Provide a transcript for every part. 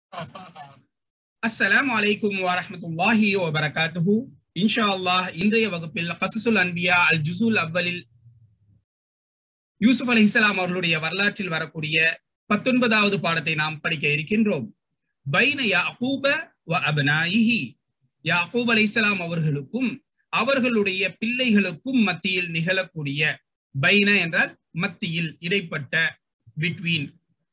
அஸ்ஸலாமு அலைக்கும் வரஹ்மத்துல்லாஹி வபரகாத்துஹு இன்ஷா அல்லாஹ் இன்றைய வகுப்பில் கசசுல் அன்பியா அல் ஜுசூல் அவ்வலில் யூசுப் அலைஹிஸ்ஸலாம் அவர்களுடைய வரலாற்றில் வரக்கூடிய பத்தொன்பதாவது பாடத்தை நாம் படிக்க இருக்கின்றோம் பைன யாக்கூப வ அபனாயிஹி யாக்கூப் அலைஹிஸ்ஸலாம் அவர்களுக்கும் அவர்களுடைய பிள்ளைகளுக்கும் மத்தியில் நிகழக்கூடிய பைன என்றால் மத்தியில் இடைப்பட்ட பிட்வீன்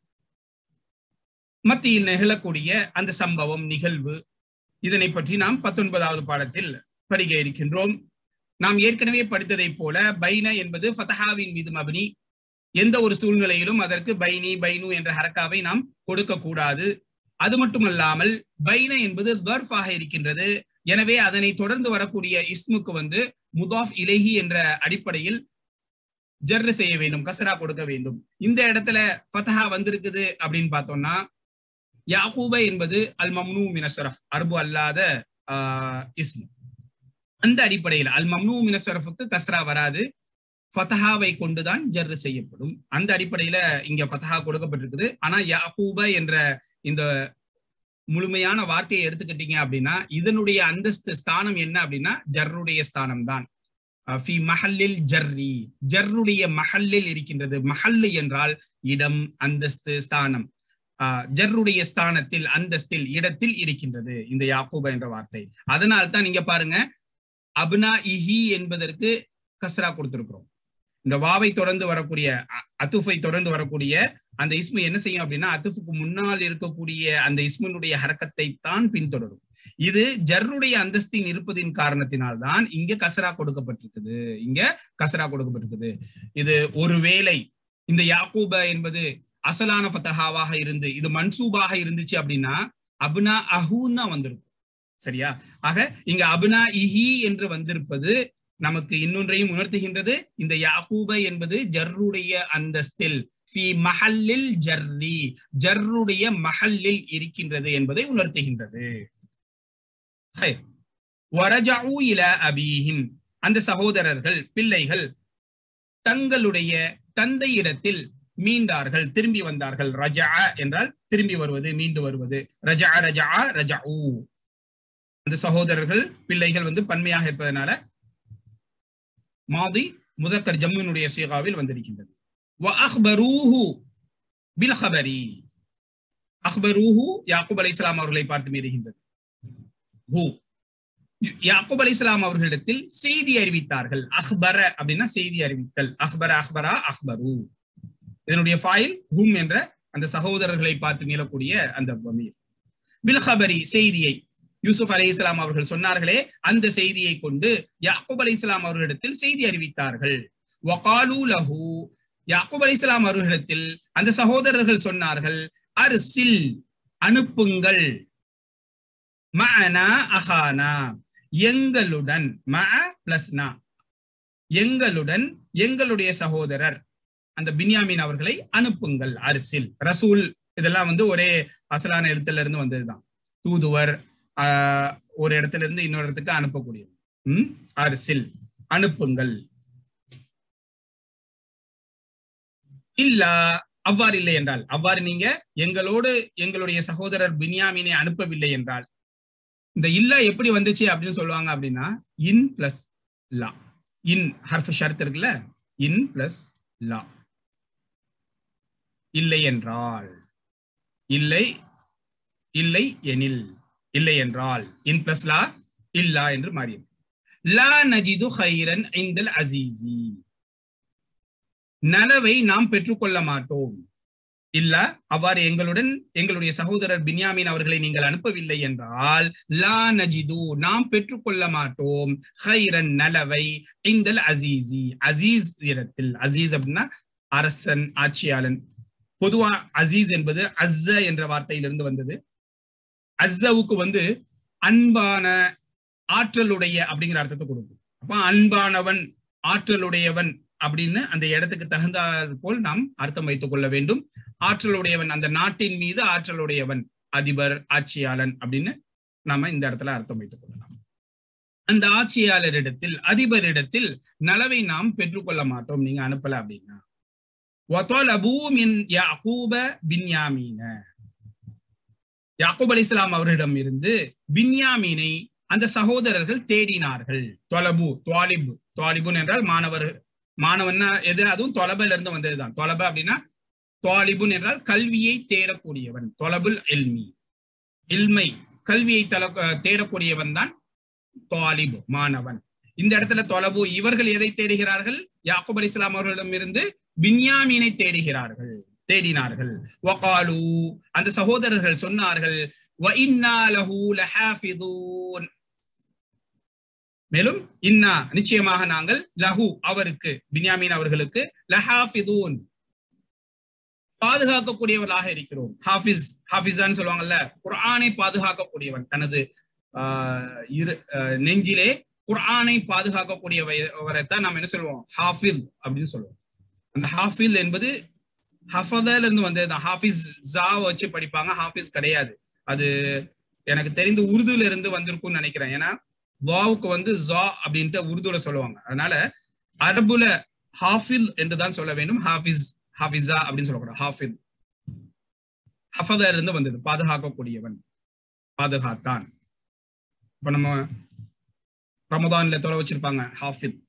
மத்தியில் நிகழக்கூடிய அந்த சம்பவம் நிகழ்வு இதனை பற்றி நாம் பத்தொன்பதாவது பாடத்தில் படிக்க இருக்கின்றோம் நாம் ஏற்கனவே படித்ததை போல பைன என்பது ஃபதஹாவின் மீது மபனி எந்த ஒரு சூழ்நிலையிலும் அதற்கு பைனி பைனு என்ற ஹரக்காவை நாம் கொடுக்க கூடாது அது மட்டுமல்லாமல் பைன என்பது தர்ஃபாக இருக்கின்றது எனவே அதனை தொடர்ந்து வரக்கூடிய இஸ்முக்கு வந்து முதாஃப் இலஹி என்ற அடிப்படையில் ஜர்ரு செய்ய வேண்டும் கசரா கொடுக்க வேண்டும் இந்த இடத்துல ஃபதஹா வந்திருக்குது அப்படின்னு பார்த்தோம்னா யாக்கூப என்பது அல் மம்னூ மினசரஃப் அரபு அல்லாத இஸ்மு அந்த அடிப்படையில் அல் மம்னூ மினசரஃபுக்கு கஸ்ரா வராது ஃபதஹாவை கொண்டுதான் ஜர்ரு செய்யப்படும் அந்த அடிப்படையில இங்க ஃபதஹா கொடுக்கப்பட்டிருக்குது ஆனா யாக்கூப என்ற இந்த முழுமையான வார்த்தையை எடுத்துக்கிட்டீங்க அப்படின்னா இதனுடைய அந்தஸ்து ஸ்தானம் என்ன அப்படின்னா ஜர்ருடைய ஸ்தானம் தான் ஃபி மஹல்லில் ஜர்ரி ஜர்ருடைய மஹல்லில் இருக்கின்றது மஹல்லு என்றால் இடம் அந்தஸ்து ஸ்தானம் ஜர்ருடைய ஸ்தானத்தில் அந்தஸ்தில் இடத்தில் இருக்கின்றது இந்த யாக்கூபா என்ற வார்த்தை அதனால் தான் நீங்க பாருங்க அப்னா இஹி என்பதற்கு கஸ்ரா கொடுத்திருக்கிறோம் இந்த வாவை தொடர்ந்து வரக்கூடிய அத்துஃபை தொடர்ந்து வரக்கூடிய அந்த இஸ்மு என்ன செய்யும் அப்படின்னா அத்துஃபுக்கு முன்னால் இருக்கக்கூடிய அந்த இஸ்மினுடைய ஹரக்கத்தை தான் பின்தொடரும் இது ஜர்ருடைய அந்தஸ்தின் இருப்பதின் காரணத்தினால்தான் இங்க கசரா கொடுக்கப்பட்டிருக்குது இங்க கசரா கொடுக்கப்பட்டிருக்குது இது ஒருவேளை இந்த யாக்கூப என்பது அசலான ஃபத்தஹாவாக இருந்து இது மன்சூபாக இருந்துச்சு அப்படின்னா அப்னா அஹூன்னு தான் வந்திருக்கும் சரியா ஆக இங்க அப்னா இஹி என்று வந்திருப்பது நமக்கு இன்னொன்றையும் உணர்த்துகின்றது இந்த யாக்கூப என்பது ஜர்ருடைய அந்தஸ்தில் ஃபி மஹல்லில் ஜர்ரி ஜர்ருடைய மஹல்லில் இருக்கின்றது என்பதை உணர்த்துகின்றது வரஜாவு இல அபீஹிம் அந்த சகோதரர்கள் பிள்ளைகள் தங்களுடைய தந்தையிடத்தில் மீண்டார்கள் திரும்பி வந்தார்கள் ரஜா என்றால் திரும்பி வருவது மீண்டு வருவது ரஜா ரஜா ரஜா அந்த சகோதரர்கள் பிள்ளைகள் வந்து பன்மையாக இருப்பதனால மாதி முதக்கர் ஜம்முனுடைய சீகாவில் வந்திருக்கின்றது அக்பரூஹு யாக்கூப் அலி இஸ்லாம் அவர்களை பார்த்து மீறுகின்றது ஹூ யாக்கூப் அலி இஸ்லாம் அவர்களிடத்தில் செய்தி அறிவித்தார்கள் அக்பர அப்படின்னா செய்தி அறிவித்தல் அக்பர அக்பரா அக்பரு இதனுடைய ஃபாயில் ஹும் என்ற அந்த சகோதரர்களை பார்த்து மீளக்கூடிய அந்த பமீர் பில்ஹபரி செய்தியை யூசுப் அலி இஸ்லாம் அவர்கள் சொன்னார்களே அந்த செய்தியை கொண்டு யாக்கூப் அலி இஸ்லாம் அவர்களிடத்தில் செய்தி அறிவித்தார்கள் வகாலு லஹு யாக்கூப் அலி இஸ்லாம் அவர்களிடத்தில் அந்த சகோதரர்கள் சொன்னார்கள் அரிசில் அனுப்புங்கள் மஅனா அஹானா எங்களுடன் ம பிளஸ்னா எங்களுடன் எங்களுடைய சகோதரர் அந்த பின்யாமின் அவர்களை அனுப்புங்கள் அரிசில் ரசூல் இதெல்லாம் வந்து ஒரே அசலான எழுத்துல இருந்து வந்ததுதான் தூதுவர் ஆஹ் ஒரு இடத்துல இருந்து இன்னொரு இடத்துக்கு அனுப்பக்கூடியது உம் அரிசில் அனுப்புங்கள் இல்லா அவ்வாறு இல்லை என்றால் அவ்வாறு நீங்க எங்களோடு எங்களுடைய சகோதரர் பின்யாமினை அனுப்பவில்லை என்றால் இந்த இல்ல எப்படி வந்துச்சு அப்படின்னு சொல்லுவாங்க அப்படின்னா இன் பிளஸ் லா இன் ஹர்ஃப் ஷர்த் இருக்குல்ல இன் பிளஸ் லா இல்லை என்றால் இல்லை இல்லை எனில் இல்லை என்றால் இன் பிளஸ் லா இல்லா என்று மாறியது லா நஜிது ஹைரன் ஐந்தல் அசீசி நலவை நாம் பெற்றுக்கொள்ள மாட்டோம் இல்ல அவ்வாறு எங்களுடன் எங்களுடைய சகோதரர் பின்யாமின் அவர்களை நீங்கள் அனுப்பவில்லை என்றால் லா நஜிது நாம் பெற்றுக்கொள்ள மாட்டோம் ஹைரன் நலவை ஐந்தல் அசீசி அசீஸ் இடத்தில் அசீஸ் அப்படின்னா அரசன் ஆட்சியாளன் பொதுவா அசீஸ் என்பது அஸ்ஸ என்ற வார்த்தையிலிருந்து வந்தது அஸ்ஸவுக்கு வந்து அன்பான ஆற்றலுடைய அப்படிங்கிற அர்த்தத்தை கொடுக்கும் அப்ப அன்பானவன் ஆற்றலுடையவன் அப்படின்னு அந்த இடத்துக்கு தகுந்தாற் போல் நாம் அர்த்தம் வைத்துக் கொள்ள வேண்டும் ஆற்றலுடையவன் அந்த நாட்டின் மீது ஆற்றலுடையவன் அதிபர் ஆட்சியாளன் அப்படின்னு நாம இந்த இடத்துல அர்த்தம் வைத்துக் கொள்ளலாம் அந்த ஆட்சியாளரிடத்தில் அதிபரிடத்தில் நலவை நாம் பெற்றுக்கொள்ள மாட்டோம் நீங்க அனுப்பல அப்படின்னா وطلبوا من يعقوب بنيامين யாக்கூப் அலி இஸ்லாம் அவரிடம் இருந்து பின்யாமீனை அந்த சகோதரர்கள் தேடினார்கள் தொலபு துவாலிபு துவாலிபுன் என்றால் மாணவர் மாணவன்னா எது அதுவும் தொலபல இருந்து வந்ததுதான் தொலப அப்படின்னா துவாலிபுன் என்றால் கல்வியை தேடக்கூடியவன் தொலபுல் எல்மி இல்மை கல்வியை தல தேடக்கூடியவன் தான் துவாலிபு மாணவன் இந்த இடத்துல தொலபு இவர்கள் எதை தேடுகிறார்கள் யாக்கூப் அலி இஸ்லாம் அவர்களிடம் இருந்து பின்யாமீனை தேடுகிறார்கள் தேடினார்கள் வகாலு அந்த சகோதரர்கள் சொன்னார்கள் மேலும் இன்னா நிச்சயமாக நாங்கள் லஹு அவருக்கு பின்யாமீன் அவர்களுக்கு லஹாஃபிதூன் பாதுகாக்கக்கூடியவர்களாக இருக்கிறோம் ஹாஃபிஸ் ஹாஃபிஸான்னு சொல்லுவாங்கல்ல குர்ஆனை பாதுகாக்கக்கூடியவன் தனது ஆஹ் இரு நெஞ்சிலே குர்ஆனை பாதுகாக்கக்கூடியவரைத்தான் நாம் என்ன சொல்லுவோம் ஹாஃபில் அப்படின்னு சொல்லுவோம் அந்த ஹாஃபில் என்பது ஹஃபதால இருந்து வந்ததுதான் ஹாஃபிஸ் ஜா வச்சு படிப்பாங்க ஹாஃபிஸ் கிடையாது அது எனக்கு தெரிந்து உருதுல இருந்து வந்திருக்கும்னு நினைக்கிறேன் ஏன்னா வாவுக்கு வந்து ஜா அப்படின்ட்டு உருதுல சொல்லுவாங்க அதனால அரபுல ஹாஃபில் என்று தான் சொல்ல வேண்டும் ஹாஃபிஸ் ஹாஃபிஸா அப்படின்னு சொல்லக்கூடாது ஹாஃபில் ஹஃபதா இருந்து வந்தது பாதுகாக்கக்கூடியவன் பாதுகாத்தான் இப்ப நம்ம ரமதான்ல தொலை வச்சிருப்பாங்க ஹாஃபில்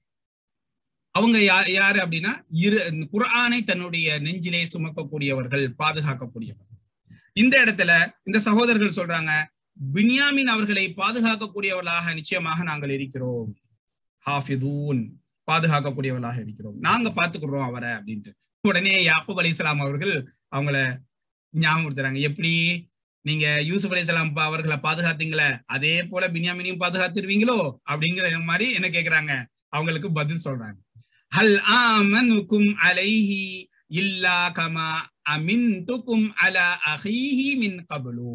அவங்க யாரு அப்படின்னா இரு குர்ஆனை தன்னுடைய நெஞ்சிலே சுமக்கக்கூடியவர்கள் பாதுகாக்கக்கூடியவர்கள் இந்த இடத்துல இந்த சகோதரர்கள் சொல்றாங்க பின்யாமின் அவர்களை பாதுகாக்கக்கூடியவர்களாக நிச்சயமாக நாங்கள் இருக்கிறோம் ஹாஃபிதூன் பாதுகாக்கக்கூடியவர்களாக இருக்கிறோம் நாங்க பாத்துக்கிறோம் அவரை அப்படின்ட்டு உடனே யாப்பூப் அலி இஸ்லாம் அவர்கள் அவங்கள ஞாபகப்படுத்துறாங்க எப்படி நீங்க யூசுப் அலி இஸ்லாம் அவர்களை பாதுகாத்தீங்களே அதே போல பின்யாமினையும் பாதுகாத்துருவீங்களோ அப்படிங்கிற மாதிரி என்ன கேக்குறாங்க அவங்களுக்கு பதில் சொல்றாங்க ஹல் ஆமனுக்கும் அலைஹி இல்லா கமா அமின்துக்கும் அலா அஹீஹி மின் கபலு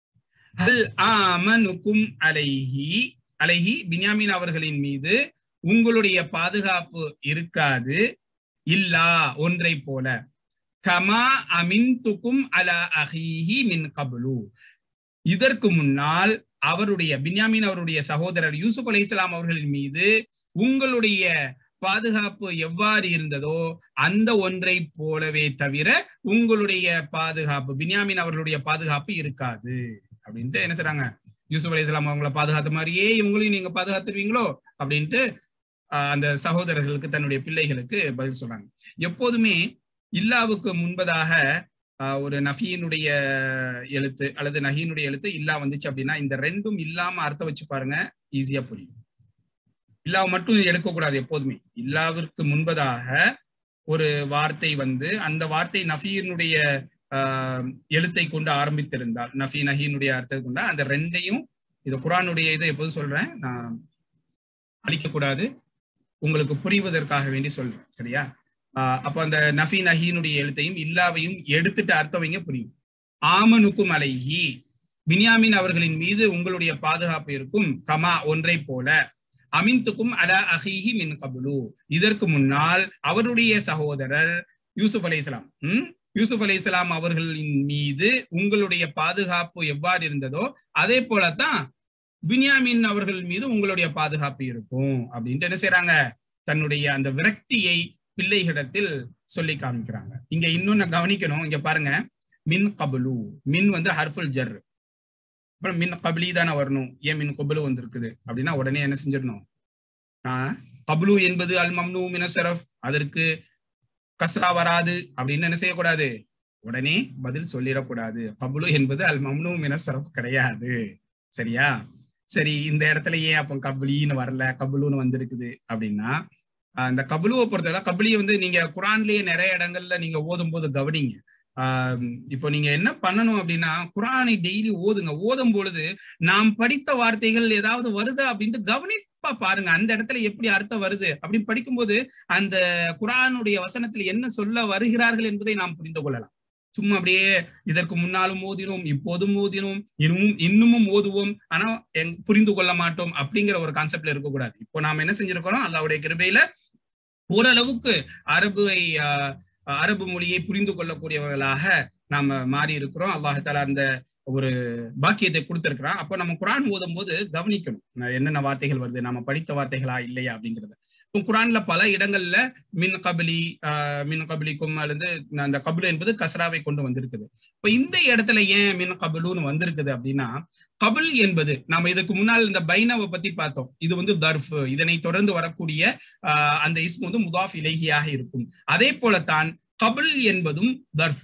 ஹல் ஆமனுக்கும் அலைஹி அலைஹி பின்யாமின் அவர்களின் மீது உங்களுடைய பாதுகாப்பு இருக்காது இல்லா ஒன்றை போல கமா அமின்துக்கும் அலா அஹீஹி மின் கபலு இதற்கு முன்னால் அவருடைய பின்யாமின் அவருடைய சகோதரர் யூசுப் அலி இஸ்லாம் அவர்களின் மீது உங்களுடைய பாதுகாப்பு எவ்வாறு இருந்ததோ அந்த ஒன்றை போலவே தவிர உங்களுடைய பாதுகாப்பு பின்யாமின் அவர்களுடைய பாதுகாப்பு இருக்காது அப்படின்ட்டு என்ன செய்றாங்க யூசுப் அலி இஸ்லாம் அவங்கள பாதுகாத்த மாதிரியே இவங்களையும் நீங்க பாதுகாத்துருவீங்களோ அப்படின்ட்டு அந்த சகோதரர்களுக்கு தன்னுடைய பிள்ளைகளுக்கு பதில் சொல்றாங்க எப்போதுமே இல்லாவுக்கு முன்பதாக ஒரு நஃபியினுடைய எழுத்து அல்லது நஹீனுடைய எழுத்து இல்லா வந்துச்சு அப்படின்னா இந்த ரெண்டும் இல்லாம அர்த்தம் வச்சு பாருங்க ஈஸியா புரியும் இல்லாவை மட்டும் எடுக்கக்கூடாது எப்போதுமே இல்லாவிற்கு முன்பதாக ஒரு வார்த்தை வந்து அந்த வார்த்தை நஃபியினுடைய ஆஹ் எழுத்தை கொண்டு ஆரம்பித்திருந்தால் நஃபி நஹீனுடைய அர்த்தத்தை கொண்டா அந்த ரெண்டையும் இது குரானுடைய இதை எப்போதும் சொல்றேன் நான் அழிக்கக்கூடாது உங்களுக்கு புரிவதற்காக வேண்டி சொல்றேன் சரியா ஆஹ் அப்போ அந்த நஃபி நஹீனுடைய எழுத்தையும் இல்லாவையும் எடுத்துட்டு அர்த்தம் வைங்க புரியும் ஆமனுக்கும் அலைஹி பின்யாமின் அவர்களின் மீது உங்களுடைய பாதுகாப்பு இருக்கும் கமா ஒன்றை போல அமின்துக்கும் அல அஹிஹி மின் கபுலு இதற்கு முன்னால் அவருடைய சகோதரர் யூசுப் அலி இஸ்லாம் உம் யூசுப் அலி இஸ்லாம் அவர்களின் மீது உங்களுடைய பாதுகாப்பு எவ்வாறு இருந்ததோ அதே போலத்தான் பின்யாமின் அவர்கள் மீது உங்களுடைய பாதுகாப்பு இருக்கும் அப்படின்ட்டு என்ன செய்யறாங்க தன்னுடைய அந்த விரக்தியை பிள்ளைகளிடத்தில் சொல்லி காமிக்கிறாங்க இங்க இன்னும் நான் கவனிக்கணும் இங்க பாருங்க மின் கபுலு மின் வந்து ஹர்ஃபுல் ஜர் அப்புறம் மின் கபிலி தானே வரணும் ஏன் மின் கபுலு வந்திருக்குது அப்படின்னா உடனே என்ன செஞ்சிடணும் ஆஹ் கபுலு என்பது அல் மம்னு மினசரஃப் அதற்கு கஸ்ரா வராது அப்படின்னு என்ன செய்யக்கூடாது உடனே பதில் சொல்லிடக்கூடாது கபுலு என்பது அல் மம்னு மினசரஃப் கிடையாது சரியா சரி இந்த இடத்துல ஏன் அப்போ கபுலின்னு வரல கபுலுன்னு வந்திருக்குது அப்படின்னா இந்த கபுலுவை பொறுத்தவரை கபுலியை வந்து நீங்க குரான்லயே நிறைய இடங்கள்ல நீங்க ஓதும் போது கவனிங்க ஆஹ் இப்போ நீங்க என்ன பண்ணணும் அப்படின்னா குரானை டெய்லி ஓதுங்க ஓதும் பொழுது நாம் படித்த வார்த்தைகள் ஏதாவது வருதா அப்படின்ட்டு கவனிப்பா பாருங்க அந்த இடத்துல எப்படி அர்த்தம் வருது அப்படி படிக்கும்போது அந்த குரானுடைய வசனத்துல என்ன சொல்ல வருகிறார்கள் என்பதை நாம் புரிந்து கொள்ளலாம் சும்மா அப்படியே இதற்கு முன்னாலும் ஓதினோம் இப்போதும் ஓதினோம் இன்னும் இன்னமும் ஓதுவோம் ஆனா புரிந்து கொள்ள மாட்டோம் அப்படிங்கிற ஒரு கான்செப்ட்ல இருக்கக்கூடாது இப்போ நாம என்ன செஞ்சிருக்கிறோம் அல்லாவுடைய கிருபையில ஓரளவுக்கு அரபுவை அரபு மொழியை புரிந்து கொள்ளக்கூடியவர்களாக நாம மாறி இருக்கிறோம் அல்லாஹால அந்த ஒரு பாக்கியத்தை கொடுத்திருக்கிறான் அப்போ நம்ம குரான் ஓதும் போது கவனிக்கணும் என்னென்ன வார்த்தைகள் வருது நம்ம படித்த வார்த்தைகளா இல்லையா அப்படிங்கறத குரான்ல பல இடங்கள்ல மின் கபிலி ஆஹ் மின் கபிலிக்கும் அல்லது அந்த கபுலு என்பது கசராவை கொண்டு வந்திருக்குது இப்ப இந்த இடத்துல ஏன் மின் கபுலுன்னு வந்திருக்குது அப்படின்னா கபுல் என்பது நாம இதுக்கு முன்னால் இந்த பைனவை பத்தி பார்த்தோம் இது வந்து தர்ஃப் இதனை தொடர்ந்து வரக்கூடிய ஆஹ் அந்த இஸ்மு வந்து முதாஃப் இலகியாக இருக்கும் அதே போலத்தான் கபுல் என்பதும் தர்ஃப்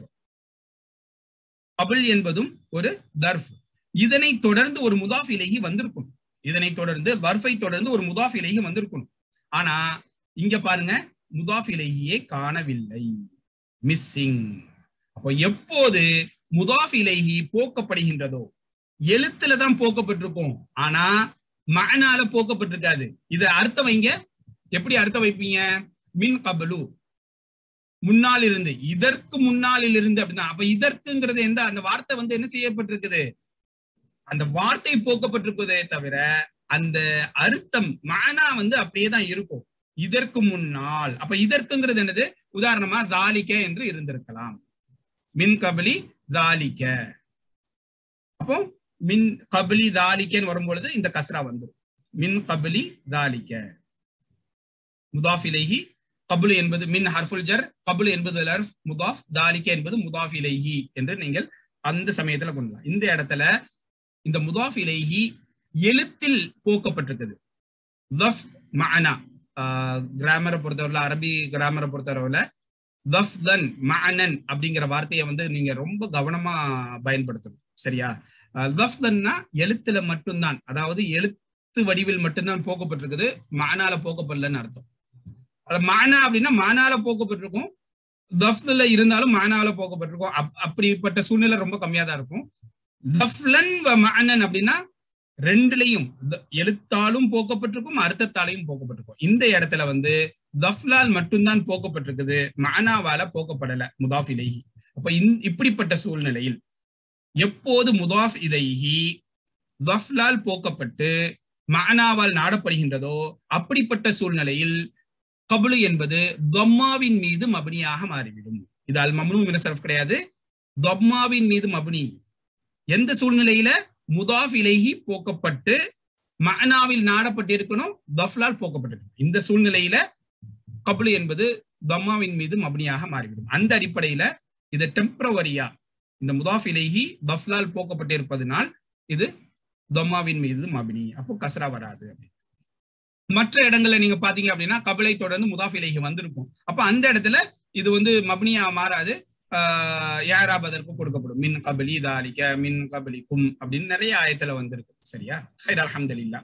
கபுல் என்பதும் ஒரு தர்ஃப் இதனை தொடர்ந்து ஒரு முதாஃப் இலகி வந்திருக்கும் இதனை தொடர்ந்து வர்ஃபை தொடர்ந்து ஒரு முதாஃப் இலகி வந்திருக்கணும் ஆனா இங்க பாருங்க முதாஃப் இலகியே காணவில்லை மிஸ்ஸிங் அப்போ எப்போது முதாஃப் இலகி போக்கப்படுகின்றதோ எழுத்துல தான் போக்கப்பட்டிருக்கும் ஆனா மகனால போக்கப்பட்டிருக்காது இது அர்த்தம் வைங்க எப்படி அர்த்தம் வைப்பீங்க மின் கபலு முன்னால் இருந்து இதற்கு முன்னாலில் இருந்து அப்படின்னா அப்ப இதற்குங்கிறது எந்த அந்த வார்த்தை வந்து என்ன செய்யப்பட்டிருக்குது அந்த வார்த்தை போக்கப்பட்டிருக்குதே தவிர அந்த அர்த்தம் மானா வந்து அப்படியே தான் இருக்கும் இதற்கு முன்னால் அப்ப இதற்குங்கிறது என்னது உதாரணமா தாலிக்க என்று இருந்திருக்கலாம் மின் கபலி தாலிக்க அப்போ மின் கபிலி தாலிக்கன்னு வரும்பொழுது இந்த கஸ்ரா வந்துடும் மின் கபிலி தாலிக்க முதாஃபிலேஹி கபுல் என்பது மின் ஹர்ஃபுல் ஜர் கபுல் என்பது லர்ஃப் முதாஃப் தாலிக்க என்பது முதாஃப் இலைஹி என்று நீங்கள் அந்த சமயத்துல கொள்ளலாம் இந்த இடத்துல இந்த முதாஃப் இலைஹி எழுத்தில் போக்கப்பட்டிருக்குது தஃப் மஅனா கிராமரை பொறுத்தவரையில அரபி கிராமரை பொறுத்தவரையில தஃப்தன் மஅனன் அப்படிங்கிற வார்த்தையை வந்து நீங்க ரொம்ப கவனமா பயன்படுத்தணும் சரியா தஃப்தன்னா எழுத்துல மட்டும்தான் அதாவது எழுத்து வடிவில் மட்டும்தான் போக்கப்பட்டிருக்குது மானால போக்கப்படலன்னு அர்த்தம் அது மானா அப்படின்னா மானால போக்கப்பட்டிருக்கும் தஃப்துல இருந்தாலும் மானால போக்கப்பட்டிருக்கும் அப்படிப்பட்ட சூழ்நிலை ரொம்ப கம்மியா தான் இருக்கும் தஃப்லன் மஅனன் அப்படின்னா ரெண்டுலையும் எழுத்தாலும் போக்கப்பட்டிருக்கும் அர்த்தத்தாலையும் போக்கப்பட்டிருக்கும் இந்த இடத்துல வந்து தஃப்லால் மட்டும்தான் போக்கப்பட்டிருக்குது மானாவால போக்கப்படல முதாஃப் இலைஹி அப்ப இப்படிப்பட்ட சூழ்நிலையில் எப்போது முதாஃப் இதைஹி தஃப்லால் போக்கப்பட்டு மானாவால் நாடப்படுகின்றதோ அப்படிப்பட்ட சூழ்நிலையில் கபுலு என்பது தொம்மாவின் மீது மபனியாக மாறிவிடும் இது அல் மம்னு மினசரஃப் கிடையாது தொம்மாவின் மீது மபனி எந்த சூழ்நிலையில முதாஃப் இலைஹி போக்கப்பட்டு மனாவில் நாடப்பட்டிருக்கணும் தஃப்லால் போக்கப்பட்டிருக்கணும் இந்த சூழ்நிலையில கபுலு என்பது தம்மாவின் மீது மபனியாக மாறிவிடும் அந்த அடிப்படையில இது டெம்பரவரியா இந்த முதாஃப் இலைஹி தஃப்லால் போக்கப்பட்டிருப்பதனால் இது தம்மாவின் மீது மபினி அப்போ கசரா வராது மற்ற இடங்கள்ல நீங்க பாத்தீங்க அப்படின்னா கபிலை தொடர்ந்து முதாஃப் இலைஹி வந்திருக்கும் அப்ப அந்த இடத்துல இது வந்து மப்னியா மாறாது யாராப் அதற்கு கொடுக்கப்படும் மின் கபலி தாலிக்க மின் கபலி கும் அப்படின்னு நிறைய ஆயத்துல வந்திருக்கு சரியா ஹைர் அல்ஹம்துலில்லா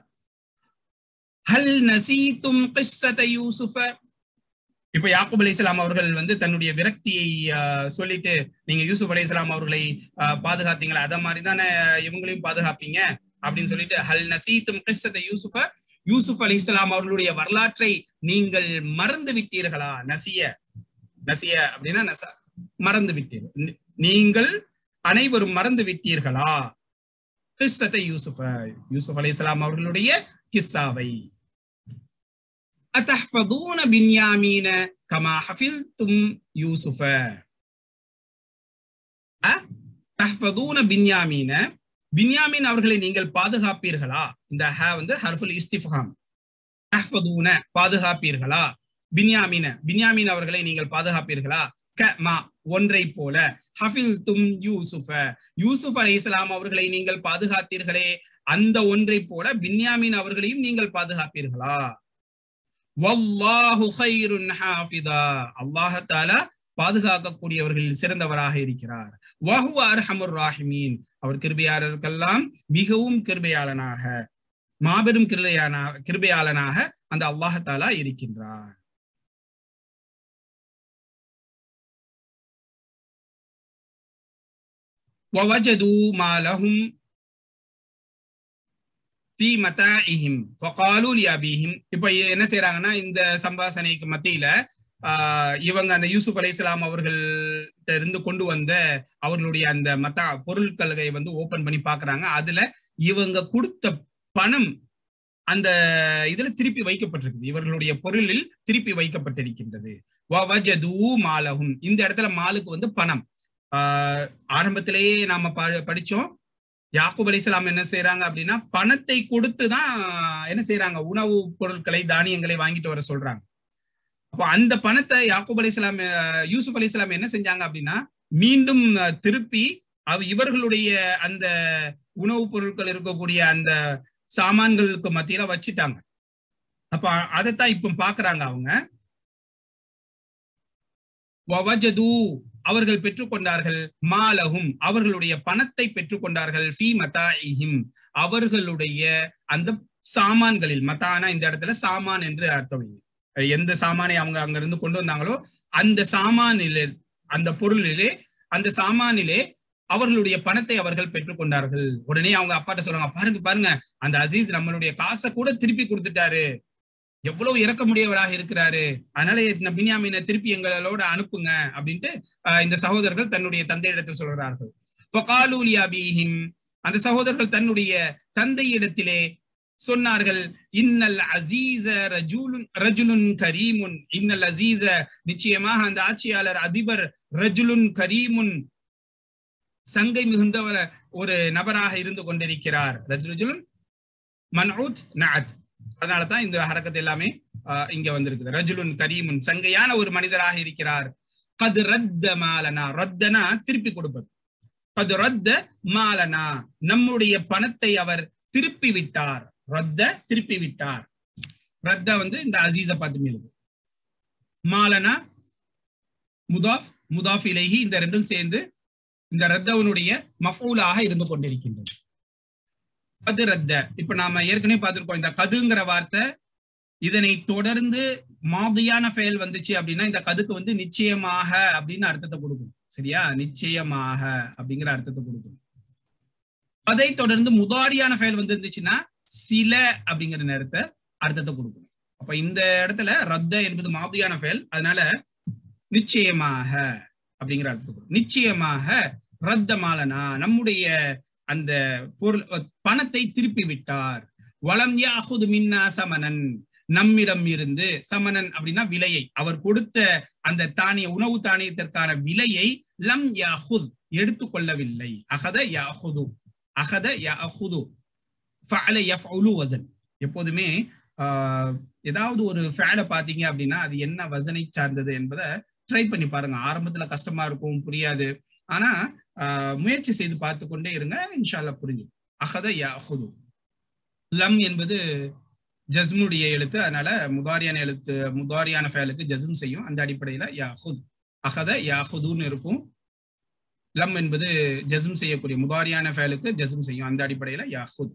ஹல் நசீதும் கிஸ்ஸத யூசுஃப இப்ப யாக்கூப் அலி இஸ்லாம் அவர்கள் வந்து தன்னுடைய விரக்தியை சொல்லிட்டு நீங்க யூசுப் அலி இஸ்லாம் அவர்களை பாதுகாத்தீங்களா அத மாதிரி தானே இவங்களையும் பாதுகாப்பீங்க அப்படின்னு சொல்லிட்டு ஹல் நசீத்தும் கிஸ்ஸத யூசுஃப யூசுப் அலி இஸ்லாம் அவர்களுடைய வரலாற்றை நீங்கள் மறந்து விட்டீர்களா நசிய நசிய அப்படின்னா நச மறந்து விட்டீர்கள் நீங்கள் அனைவரும் மறந்து விட்டீர்களா கிஸ்ஸத்தை யூசுஃப யூசுப் அலி இஸ்லாம் அவர்களுடைய கிஸ்ஸாவை أتحفظون بنيامين كما حفظتم يوسف أتحفظون بنيامين பின்யாமின் அவர்களை நீங்கள் பாதுகாப்பீர்களா இந்த ஹ வந்து ஹர்ஃபுல் இஸ்திஃபாம் தஹ்ஃபதூன பாதுகாப்பீர்களா பின்யாமின பின்யாமின் அவர்களை நீங்கள் பாதுகாப்பீர்களா க மா ஒன்றை போல ஹஃபில் தும் யூசுஃப யூசுப் அலை இஸ்லாம் அவர்களை நீங்கள் பாதுகாத்தீர்களே அந்த ஒன்றை போல பின்யாமின் அவர்களையும் நீங்கள் பாதுகாப்பீர்களா வல்லாஹு ஹைருன் ஹாஃபிதா அல்லாஹ் தஆலா பாதுகாக்கக்கூடியவர்களில் சிறந்தவராக இருக்கிறார் வஹுவ அர்ஹமுர் ராஹிமீன் அவர் கிருபையாளருக்கெல்லாம் மிகவும் கிருபையாளனாக மாபெரும் கிருபையான கிருபையாளனாக அந்த அல்லாஹ் தாலா இருக்கின்றார் ووجدوا ما لهم في متاعهم فقالوا لأبيهم இப்போ என்ன செய்யறாங்கன்னா இந்த சம்பாசனைக்கு மத்தியில ஆஹ் இவங்க அந்த யூசுப் அலை இஸ்லாம் அவர்கள்ட்ட இருந்து கொண்டு வந்த அவர்களுடைய அந்த மத்தா பொருட்களை வந்து ஓபன் பண்ணி பாக்குறாங்க அதுல இவங்க கொடுத்த பணம் அந்த இதுல திருப்பி வைக்கப்பட்டிருக்குது இவர்களுடைய பொருளில் திருப்பி வைக்கப்பட்டிருக்கின்றது மாலகும் இந்த இடத்துல மாலுக்கு வந்து பணம் ஆஹ் ஆரம்பத்திலேயே நாம படிச்சோம் யாக்கூப் அலிஸ்லாம் என்ன செய்யறாங்க அப்படின்னா பணத்தை கொடுத்து தான் என்ன செய்யறாங்க உணவு பொருட்களை தானியங்களை வாங்கிட்டு வர சொல்றாங்க அப்போ அந்த பணத்தை யாக்கூப் அலிஸ்லாம் யூசுப் அலிஸ்லாம் என்ன செஞ்சாங்க அப்படின்னா மீண்டும் திருப்பி அவ இவர்களுடைய அந்த உணவுப் பொருட்கள் இருக்கக்கூடிய அந்த சாமான்களுக்கு மத்தியில வச்சுட்டாங்க அப்ப அதைத்தான் இப்ப பாக்குறாங்க அவங்க அவர்கள் பெற்றுக்கொண்டார்கள் மாலகும் அவர்களுடைய பணத்தை பெற்றுக்கொண்டார்கள் ஃபி மதாஇஹிம் அவர்களுடைய அந்த சாமான்களில் மத்தானா இந்த இடத்துல சாமான் என்று அர்த்தம் எந்த சாமானை அவங்க அங்க இருந்து கொண்டு வந்தாங்களோ அந்த சாமானிலே அந்த பொருளிலே அந்த சாமானிலே அவர்களுடைய பணத்தை அவர்கள் பெற்றுக்கொண்டார்கள் உடனே அவங்க அப்பாட்ட சொல்றாங்க பாருங்க பாருங்க அந்த அசீஸ் நம்மளுடைய காசை கூட திருப்பி கொடுத்துட்டாரு எவ்வளவு இறக்க முடியவராக இருக்கிறாரு அதனால இந்த பின்யாமீனை திருப்பி எங்களோட அனுப்புங்க அப்படின்ட்டு இந்த சகோதரர்கள் தன்னுடைய தந்தையிடத்தில் சொல்கிறார்கள் அந்த சகோதரர்கள் தன்னுடைய தந்தையிடத்திலே சொன்னார்கள் இன்னல் அசீச ரஜுலுன் ரஜுலுன் கரீமுன் இன்னல் அசீச நிச்சயமாக அந்த ஆட்சியாளர் அதிபர் ரஜுலுன் கரீமுன் சங்கை மிகுந்தவர் ஒரு நபராக இருந்து கொண்டிருக்கிறார் ரஜுலுன் மன்ஊத் நஅத் அதனால தான் இந்த ஹரக்கத்து எல்லாமே இங்க வந்திருக்குது ரஜுலுன் கரீமுன் சங்கையான ஒரு மனிதராக இருக்கிறார் கது ரத்த மாலனா ரத்தனா திருப்பி கொடுப்பது கது ரத்த மாலனா நம்முடைய பணத்தை அவர் திருப்பி விட்டார் ரத்த திருப்பி விட்டார் ரத்த வந்து இந்த அசீஸ பார்த்து மீது மாலனா முதாஃப் முதாஃப் இலேஹி இந்த ரெண்டும் சேர்ந்து இந்த ரத்தவனுடைய மஃபூலாக இருந்து கொண்டிருக்கின்றது கது ரத்த இப்ப நாம ஏற்கனவே பார்த்திருக்கோம் இந்த கதுங்கிற வார்த்தை இதனை தொடர்ந்து மாதியான ஃபெயல் வந்துச்சு அப்படின்னா இந்த கதுக்கு வந்து நிச்சயமாக அப்படின்னு அர்த்தத்தை கொடுக்கும் சரியா நிச்சயமாக அப்படிங்கிற அர்த்தத்தை கொடுக்கும் அதை தொடர்ந்து முதாரியான ஃபெயல் வந்து இருந்துச்சுன்னா சில அப்படிங்கிற நேரத்தை அர்த்தத்தை கொடுக்கும் அப்ப இந்த இடத்துல ரத்த என்பது மாதியான ஃபெயல் அதனால நிச்சயமாக அப்படிங்கிற அர்த்தத்தை கொடுக்கும் நிச்சயமாக ரத்த மாலனா நம்முடைய அந்த பொருள் பணத்தை திருப்பி விட்டார் வளம் யாஹுது மின்னா சமனன் நம்மிடம் இருந்து சமனன் அப்படின்னா விலையை அவர் கொடுத்த அந்த தானிய உணவு தானியத்திற்கான விலையை லம் யாஹுத் எடுத்துக்கொள்ளவில்லை அகத யாஹுது அகத யாஹுது ஃபஅல யஃப்உலு வசன் எப்போதுமே ஏதாவது ஒரு ஃபேலை பார்த்தீங்க அப்படின்னா அது என்ன வசனை சார்ந்தது என்பதை ட்ரை பண்ணி பாருங்க ஆரம்பத்துல கஷ்டமா இருக்கும் புரியாது ஆனா முயற்சி செய்து பார்த்து கொண்டே இருங்க இன்ஷால்லா புரிஞ்சு அகத யாஹுது லம் என்பது ஜஸ்முடைய எழுத்து அதனால முதாரியான எழுத்து முதாரியான ஃபேலுக்கு ஜஸ்ம் செய்யும் அந்த அடிப்படையில யாஹுத் அகத யாஹுதுன்னு இருக்கும் லம் என்பது ஜஸ்ம் செய்யக்கூடிய முதாரியான ஃபேலுக்கு ஜஸ்ம் செய்யும் அந்த அடிப்படையில யாஹுத்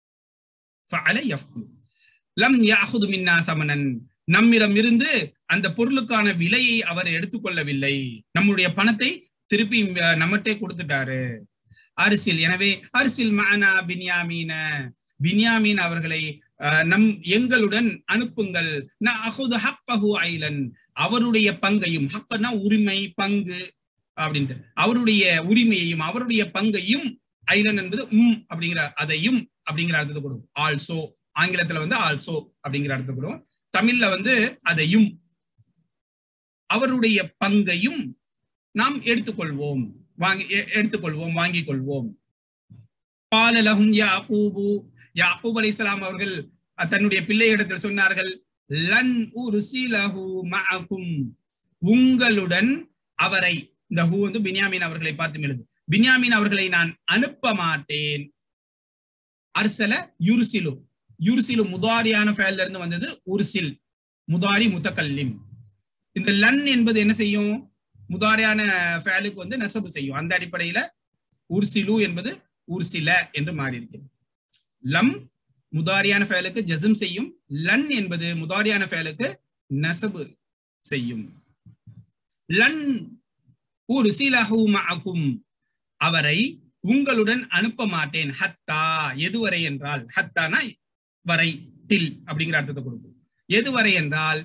ஃபஅல யஃபுல் லம் யாஹுது மின்னா சமனன் நம்மிடம் இருந்து அந்த பொருளுக்கான விலையை அவர் எடுத்துக்கொள்ளவில்லை நம்முடைய பணத்தை திருப்பி நம்மட்டே கொடுத்துட்டாரு அரிசில் எனவே அரிசில் மானா பின்யாமீன பின்யாமீன் அவர்களை நம் எங்களுடன் அனுப்புங்கள் ஐலன் அவருடைய பங்கையும் ஹக்கனா உரிமை பங்கு அப்படின்ட்டு அவருடைய உரிமையையும் அவருடைய பங்கையும் ஐலன் என்பது உம் அப்படிங்கிற அதையும் அப்படிங்கிற அர்த்தத்தை கொடுக்கும் ஆல்சோ ஆங்கிலத்துல வந்து ஆல்சோ அப்படிங்கிற அர்த்தத்தை கொடுக்கும் தமிழ்ல வந்து அதையும் அவருடைய பங்கையும் நாம் எடுத்துக்கொள்வோம் வாங்கி எடுத்துக்கொள்வோம் வாங்கிக் கொள்வோம் பாலலகும் யாக்கூபு யாக்கூப் அலிஸ்லாம் அவர்கள் தன்னுடைய பிள்ளையிடத்தில் சொன்னார்கள் லன் உருசிலஹு மஅகும் உங்களுடன் அவரை இந்த ஹூ வந்து பின்யாமீன் அவர்களை பார்த்து எழுது பின்யாமீன் அவர்களை நான் அனுப்ப மாட்டேன் அர்சல யுருசிலு யுருசிலு முதாரியான ஃபேல்ல இருந்து வந்தது உருசில் முதாரி முத்தக்கல்லிம் இந்த லன் என்பது என்ன செய்யும் முதாரியான ஃபேலுக்கு வந்து நெசவு செய்யும் அந்த அடிப்படையில உர்சிலு என்பது உர்சில என்று மாறி இருக்கிறது லம் முதாரியான ஃபேலுக்கு ஜசம் செய்யும் லன் என்பது முதாரியான ஃபேலுக்கு நசபு செய்யும் லன் உர்சிலஹு மஅகும் அவரை உங்களுடன் அனுப்ப மாட்டேன் ஹத்தா எதுவரை என்றால் ஹத்தானா வரை டில் அப்படிங்கிற அர்த்தத்தை கொடுக்கும் எதுவரை என்றால்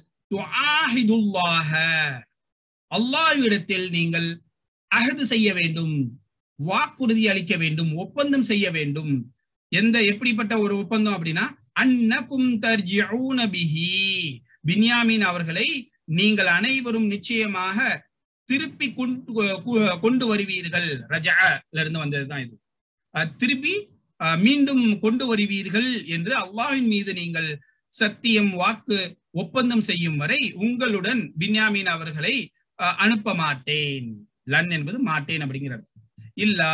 அல்லாஹ்விடத்தில் நீங்கள் அகது செய்ய வேண்டும் வாக்குறுதி அளிக்க வேண்டும் ஒப்பந்தம் செய்ய வேண்டும் எந்த எப்படிப்பட்ட ஒரு ஒப்பந்தம் அப்படின்னா அன்னகும் தர்ஜிஊன பிஹி பின்யாமின் அவர்களை நீங்கள் அனைவரும் நிச்சயமாக திருப்பி கொண்டு கொண்டு வருவீர்கள் ரஜா இருந்து வந்ததுதான் இது திருப்பி மீண்டும் கொண்டு வருவீர்கள் என்று அல்லாஹின் மீது நீங்கள் சத்தியம் வாக்கு ஒப்பந்தம் செய்யும் வரை உங்களுடன் பின்யாமீன் அவர்களை அனுப்ப மாட்டேன் லன் என்பது மாட்டேன் அப்படிங்கிறது இல்ல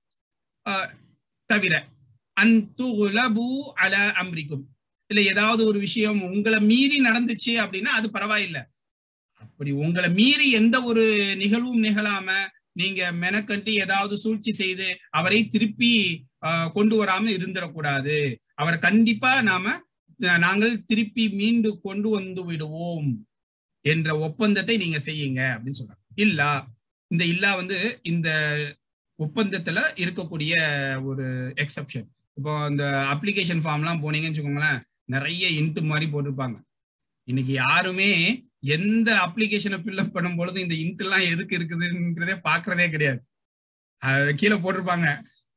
தவிர அன்துலபு அல அம்ரிக்கும் இல்ல ஏதாவது ஒரு விஷயம் உங்களை மீறி நடந்துச்சு அப்படின்னா அது பரவாயில்லை அப்படி உங்களை மீறி எந்த ஒரு நிகழ்வும் நிகழாம நீங்க மெனக்கண்டு ஏதாவது சூழ்ச்சி செய்து அவரை திருப்பி கொண்டு வராம இருந்துடக்கூடாது அவரை கண்டிப்பா நாம நாங்கள் திருப்பி மீண்டு கொண்டு வந்து விடுவோம் என்ற ஒப்பந்தத்தை நீங்க செய்யுங்க அப்படின்னு சொல்றாங்க இல்ல இந்த இல்லா வந்து இந்த ஒப்பந்தத்துல இருக்கக்கூடிய ஒரு எக்ஸப்ஷன் இப்போ இந்த அப்ளிகேஷன் ஃபார்ம்லாம் போனீங்கன்னு வச்சுக்கோங்களேன் நிறைய இன்ட்டு மாதிரி போட்டிருப்பாங்க இன்னைக்கு யாருமே எந்த அப்ளிகேஷனை ஃபில்அப் பண்ணும் பொழுது இந்த இன்ட் எல்லாம் எதுக்கு இருக்குதுன்றதே பாக்குறதே கிடையாது கீழே போட்டிருப்பாங்க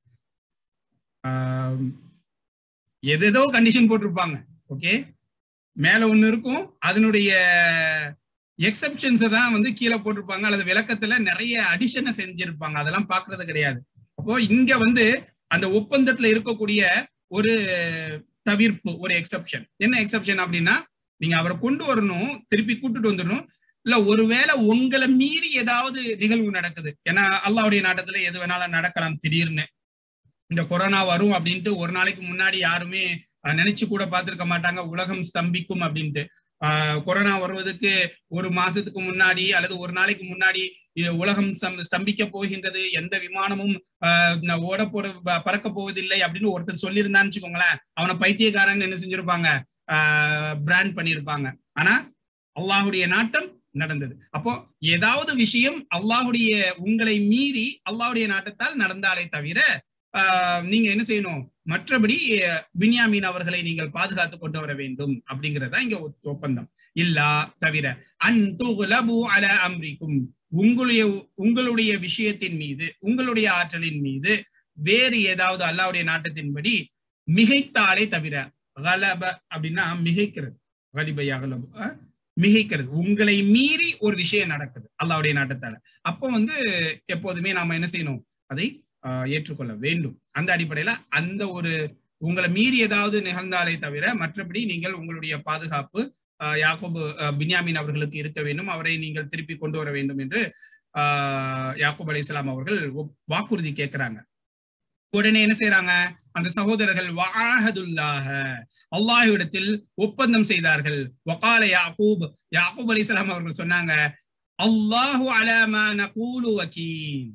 எதேதோ கண்டிஷன் போட்டிருப்பாங்க ஓகே மேல ஒண்ணு இருக்கும் அதனுடைய எக்ஸப்ஷன்ஸை தான் வந்து கீழே போட்டிருப்பாங்க அல்லது விளக்கத்துல நிறைய அடிஷனை செஞ்சிருப்பாங்க அதெல்லாம் பாக்குறது கிடையாது அப்போ இங்க வந்து அந்த ஒப்பந்தத்துல இருக்கக்கூடிய ஒரு தவிர்ப்பு ஒரு எக்ஸப்ஷன் என்ன எக்ஸப்ஷன் அப்படின்னா நீங்க அவரை கொண்டு வரணும் திருப்பி கூட்டுட்டு வந்துடணும் இல்ல ஒருவேளை உங்களை மீறி ஏதாவது நிகழ்வு நடக்குது ஏன்னா அல்லாவுடைய நாட்டத்துல எது வேணாலும் நடக்கலாம் திடீர்னு இந்த கொரோனா வரும் அப்படின்ட்டு ஒரு நாளைக்கு முன்னாடி யாருமே நினைச்சு கூட பார்த்திருக்க மாட்டாங்க உலகம் ஸ்தம்பிக்கும் அப்படின்ட்டு ஆஹ் கொரோனா வருவதற்கு ஒரு மாசத்துக்கு முன்னாடி அல்லது ஒரு நாளைக்கு முன்னாடி உலகம் ஸ்தம்பிக்க போகின்றது எந்த விமானமும் ஓட போட பறக்க போவதில்லை அப்படின்னு ஒருத்தர் சொல்லியிருந்தான்னு வச்சுக்கோங்களேன் அவனை பைத்தியக்காரன் என்ன செஞ்சிருப்பாங்க பிராண்ட் பண்ணியிருப்பாங்க ஆனா அல்லாஹுடைய நாட்டம் நடந்தது அப்போ ஏதாவது விஷயம் அல்லாஹுடைய உங்களை மீறி அல்லாஹுடைய நாட்டத்தால் நடந்தாலே தவிர நீங்க என்ன செய்யணும் மற்றபடி பின்யாமீன் அவர்களை நீங்கள் பாதுகாத்து கொண்டு வர வேண்டும் அப்படிங்கறதா இங்க ஒப்பந்தம் இல்லா தவிர அன்துலபு அல அம்ரிக்கும் உங்களுடைய உங்களுடைய விஷயத்தின் மீது உங்களுடைய ஆற்றலின் மீது வேறு ஏதாவது அல்லாவுடைய நாட்டத்தின்படி மிகைத்தாலே தவிர கலப அப்படின்னா மிகைக்கிறது கலிபையா கலபு மிகைக்கிறது உங்களை மீறி ஒரு விஷயம் நடக்குது அல்லாவுடைய நாட்டத்தால அப்போ வந்து எப்போதுமே நாம என்ன செய்யணும் அதை ஏற்றுக்கொள்ள வேண்டும் அந்த அடிப்படையில அந்த ஒரு உங்களை மீறி ஏதாவது நிகழ்ந்தாலே தவிர மற்றபடி நீங்கள் உங்களுடைய பாதுகாப்பு யாக்கோபு பின்யாமின் அவர்களுக்கு இருக்க வேண்டும் அவரை நீங்கள் திருப்பி கொண்டு வர வேண்டும் என்று ஆஹ் யாக்கூப் அலி இஸ்லாம் அவர்கள் வாக்குறுதி கேட்கிறாங்க உடனே என்ன செய்யறாங்க அந்த சகோதரர்கள் வாஹதுல்லாக அல்லாஹ்விடத்தில் ஒப்பந்தம் செய்தார்கள் வகால யாக்கூப் யாக்கூப் அலி இஸ்லாம் அவர்கள் சொன்னாங்க அல்லாஹு அலாமா நகூலு வக்கீல்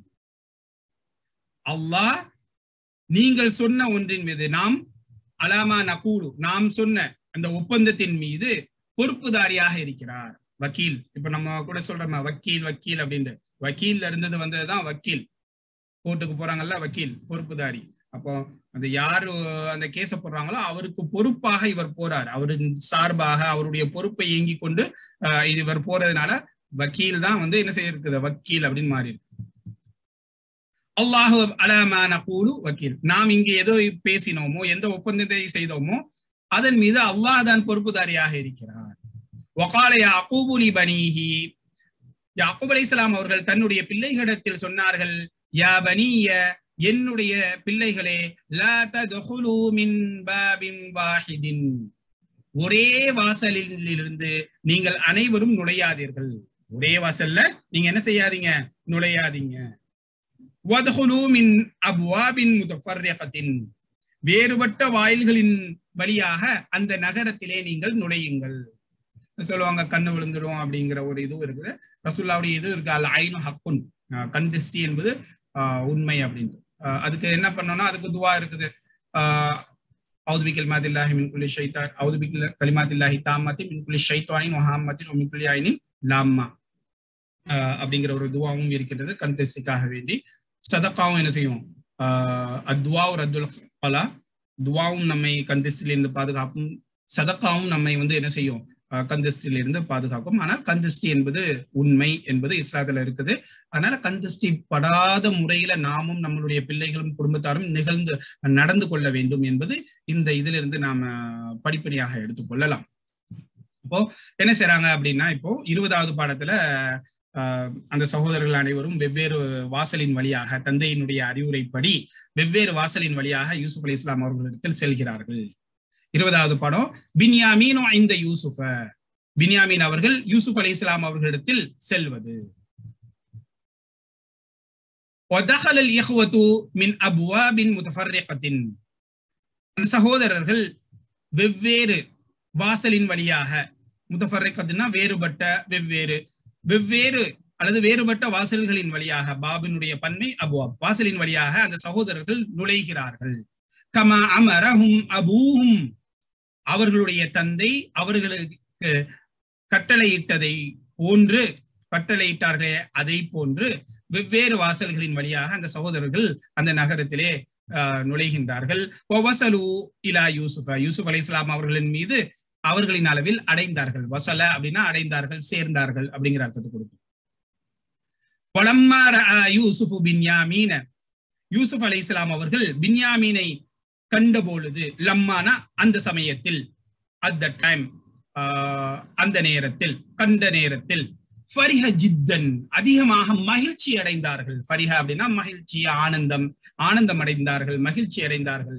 அல்லாஹ் நீங்கள் சொன்ன ஒன்றின் மீது நாம் அலாமா நகூலு நாம் சொன்ன அந்த ஒப்பந்தத்தின் மீது பொறுப்புதாரியாக இருக்கிறார் வக்கீல் இப்ப நம்ம கூட சொல்றோமா வக்கீல் வக்கீல் அப்படின்ட்டு வக்கீல்ல இருந்தது வந்ததுதான் வக்கீல் கோர்ட்டுக்கு போறாங்கல்ல வக்கீல் பொறுப்புதாரி அப்போ அந்த யாரு அந்த கேஸ போடுறாங்களோ அவருக்கு பொறுப்பாக இவர் போறார் அவரின் சார்பாக அவருடைய பொறுப்பை இயங்கி கொண்டு இது இவர் போறதுனால வக்கீல் தான் வந்து என்ன செய்யிருக்குது வக்கீல் அப்படின்னு மாறி இருக்கு அல்லாஹு அலமான கூடு வக்கீல் நாம் இங்கே எதோ பேசினோமோ எந்த ஒப்பந்தத்தை செய்தோமோ அதன் மீது அல்லாஹ் தான் பொறுப்புதாரியாக இருக்கிறார் ஒகால யாக்கூபுலி பனீஹி யாக்கூப் அலி இஸ்லாம் அவர்கள் தன்னுடைய பிள்ளைகளிடத்தில் சொன்னார்கள் யா பனிய என்னுடைய பிள்ளைகளே லா ததுஹுலு மின் பாபின் வாஹிதின் ஒரே வாசலில் இருந்து நீங்கள் அனைவரும் நுழையாதீர்கள் ஒரே வாசல்ல நீங்க என்ன செய்யாதீங்க நுழையாதீங்க வதுஹுலு மின் அப்வாபின் முதஃபர்ரிகத்தின் வேறுபட்ட வாயில்களின் வழியாக அந்த நகரத்திலே நீங்கள் நுழையுங்கள் சொல்லுவாங்க கண்ணு விழுந்துடும் அப்படிங்கிற ஒரு இதுவும் இருக்குது ரசுல்லாவுடைய இது இருக்கு அல் ஐனு ஹக்குன் கண் திருஷ்டி என்பது உண்மை அப்படின்ட்டு அதுக்கு என்ன பண்ணோம்னா அதுக்கு துவா இருக்குது அவுது பிக்கல் மாதில்லாஹி மின் குலி ஷைத்தா அவுது பிக்கல் கலிமாத்தில்லாஹி தாமத்தி மின் குலி ஷைத்தானின் முஹம்மத்தின் மின் குலி ஐனின் லாம்மா அப்படிங்கிற ஒரு துவாவும் இருக்கின்றது கண் திருஷ்டிக்காக வேண்டி சதக்காவும் என்ன செய்யும் அத்வா ஒரு அத்துல் பலா துவாவும் நம்மை கந்திஸ்டிலிருந்து பாதுகாக்கும் சதக்காவும் நம்மை வந்து என்ன செய்யும் கந்திஸ்டிலிருந்து பாதுகாக்கும் ஆனால் கந்திஸ்டி என்பது உண்மை என்பது இஸ்லாத்துல இருக்குது அதனால கந்திஸ்டி படாத முறையில நாமும் நம்மளுடைய பிள்ளைகளும் குடும்பத்தாரும் நிகழ்ந்து நடந்து கொள்ள வேண்டும் என்பது இந்த இதிலிருந்து நாம படிப்படியாக எடுத்துக்கொள்ளலாம் இப்போ என்ன செய்யறாங்க அப்படின்னா இப்போ இருபதாவது பாடத்துல அந்த சகோதரர்கள் அனைவரும் வெவ்வேறு வாசலின் வழியாக தந்தையினுடைய அறிவுரைப்படி வெவ்வேறு வாசலின் வழியாக யூசுப் அலி இஸ்லாம் அவர்களிடத்தில் செல்கிறார்கள் இருபதாவது படம் பின்யாமீனோ இந்த யூசுஃப பின்யாமீன் அவர்கள் யூசுப் அலி இஸ்லாம் அவர்களிடத்தில் செல்வது சகோதரர்கள் வெவ்வேறு வாசலின் வழியாக முத்தஃபர்ரிகத்துனா வேறுபட்ட வெவ்வேறு வெவ்வேறு அல்லது வேறுபட்ட வாசல்களின் வழியாக பாபினுடைய பன்மை அபுவா வாசலின் வழியாக அந்த சகோதரர்கள் நுழைகிறார்கள் கமா அமரஹும் அபூஹும் அவர்களுடைய தந்தை அவர்களுக்கு கட்டளையிட்டதை போன்று கட்டளையிட்டார்களே அதை போன்று வெவ்வேறு வாசல்களின் வழியாக அந்த சகோதரர்கள் அந்த நகரத்திலே நுழைகின்றார்கள் இலா யூசுஃப யூசுப் அலி இஸ்லாம் அவர்களின் மீது அவர்களின் அளவில் அடைந்தார்கள் வசல அப்படின்னா அடைந்தார்கள் சேர்ந்தார்கள் அப்படிங்கிற அர்த்தத்தை கொடுக்கும் யூசுஃபு பின்யாமீன யூசுப் அலி இஸ்லாம் அவர்கள் பின்யாமீனை கண்ட பொழுது லம்மானா அந்த சமயத்தில் அட் த டைம் அந்த நேரத்தில் கண்ட நேரத்தில் ஃபரிஹ ஜித்தன் அதிகமாக மகிழ்ச்சி அடைந்தார்கள் ஃபரிஹ அப்படின்னா மகிழ்ச்சி ஆனந்தம் ஆனந்தம் அடைந்தார்கள் மகிழ்ச்சி அடைந்தார்கள்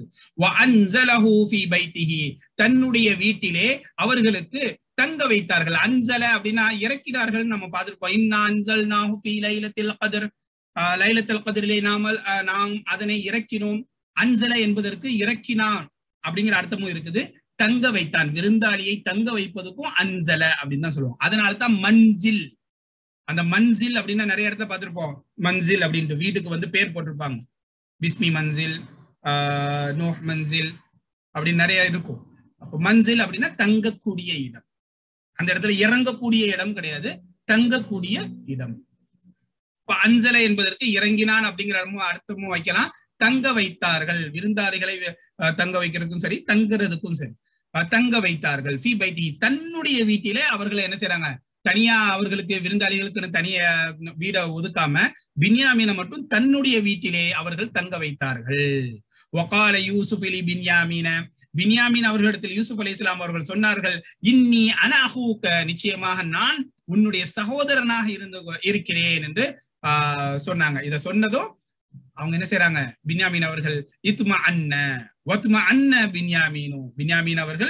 தன்னுடைய வீட்டிலே அவர்களுக்கு தங்க வைத்தார்கள் அஞ்சல அப்படின்னா இறக்கிறார்கள் நம்ம பார்த்திருப்போம் இன்னா அஞ்சல் நாஹு ஃபி லைலத்தில் கதிர் லைலத்தில் கதிரிலே நாமல் நாம் அதனை இறக்கினோம் அஞ்சல என்பதற்கு இறக்கினான் அப்படிங்கிற அர்த்தமும் இருக்குது தங்க வைத்தான் விருந்தாளியை தங்க வைப்பதுக்கும் அஞ்சல அப்படின்னு தான் சொல்லுவோம் அதனால தான் மஞ்சில் அந்த மன்சில் அப்படின்னா நிறைய இடத்த பார்த்திருப்போம் மன்சில் அப்படின்ட்டு வீட்டுக்கு வந்து பேர் போட்டிருப்பாங்க பிஸ்மி மன்சில் நோஹ் மன்சில் அப்படின்னு நிறைய இருக்கும் அப்போ மன்சில் அப்படின்னா தங்கக்கூடிய இடம் அந்த இடத்துல இறங்கக்கூடிய இடம் கிடையாது தங்கக்கூடிய இடம் இப்ப அஞ்சலை என்பதற்கு இறங்கினான் அப்படிங்கிற அர்த்தமும் வைக்கலாம் தங்க வைத்தார்கள் விருந்தாளிகளை தங்க வைக்கிறதுக்கும் சரி தங்குறதுக்கும் சரி தங்க வைத்தார்கள் ஃபி பைத்தி தன்னுடைய வீட்டிலே அவர்கள் என்ன செய்யறாங்க தனியா அவர்களுக்கு விருந்தாளிகளுக்கு தனிய வீடை ஒதுக்காம பின்யாமீனை மட்டும் தன்னுடைய வீட்டிலே அவர்கள் தங்க வைத்தார்கள் ஒகால யூசுப் அலி பின்யாமீன பின்யாமீன் அவர்களிடத்தில் யூசுப் அலி இஸ்லாம் அவர்கள் சொன்னார்கள் இன்னி அனாஹூக்க நிச்சயமாக நான் உன்னுடைய சகோதரனாக இருந்து இருக்கிறேன் என்று ஆஹ் சொன்னாங்க இத சொன்னதும் அவங்க என்ன செய்யறாங்க பின்யாமீன் அவர்கள் இத்துமா அண்ண ஒத்துமா அண்ண பின்யாமீனு பின்யாமீன் அவர்கள்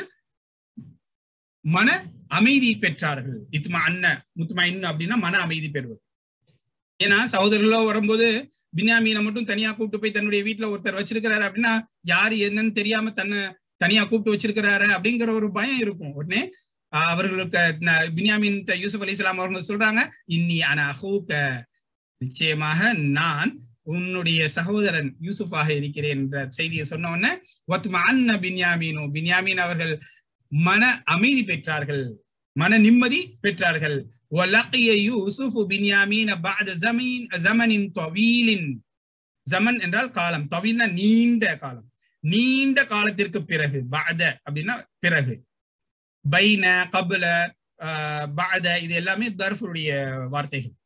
மன அமைதி பெற்றார்கள் இத்துமா அண்ண முத்துமா இன்னும் அப்படின்னா மன அமைதி பெறுவது ஏன்னா சகோதரர்களோ வரும்போது பின்யாமீனை மட்டும் தனியா கூப்பிட்டு போய் தன்னுடைய வீட்டுல ஒருத்தர் வச்சிருக்கிறாரு அப்படின்னா யாரு என்னன்னு தெரியாம தன்னை தனியா கூப்பிட்டு வச்சிருக்கிறாரு அப்படிங்கிற ஒரு பயம் இருக்கும் உடனே அவர்களுக்கு பின்யாமின் யூசுப் அலி இஸ்லாம் அவர்கள் சொல்றாங்க இன்னி அன அஹூக்க நிச்சயமாக நான் உன்னுடைய சகோதரன் யூசுஃபாக இருக்கிறேன் என்ற செய்தியை சொன்ன உடனே ஒத்துமா அண்ண பின்யாமீனோ பின்யாமீன் அவர்கள் மன அமைதி பெற்றார்கள் மன நிம்மதி பெற்றார்கள் وَلَقِيَ يُوسُفُ بِنْيَامِينَ بَعْدَ زَمِنٍ زَمَنٍ طَوِيلٍ ஜமன் என்றால் காலம் தவீல்னா நீண்ட காலம் நீண்ட காலத்திற்கு பிறகு பாத அப்படின்னா பிறகு பைன கபுல பாத இது எல்லாமே தர்ஃபுடைய வார்த்தைகள்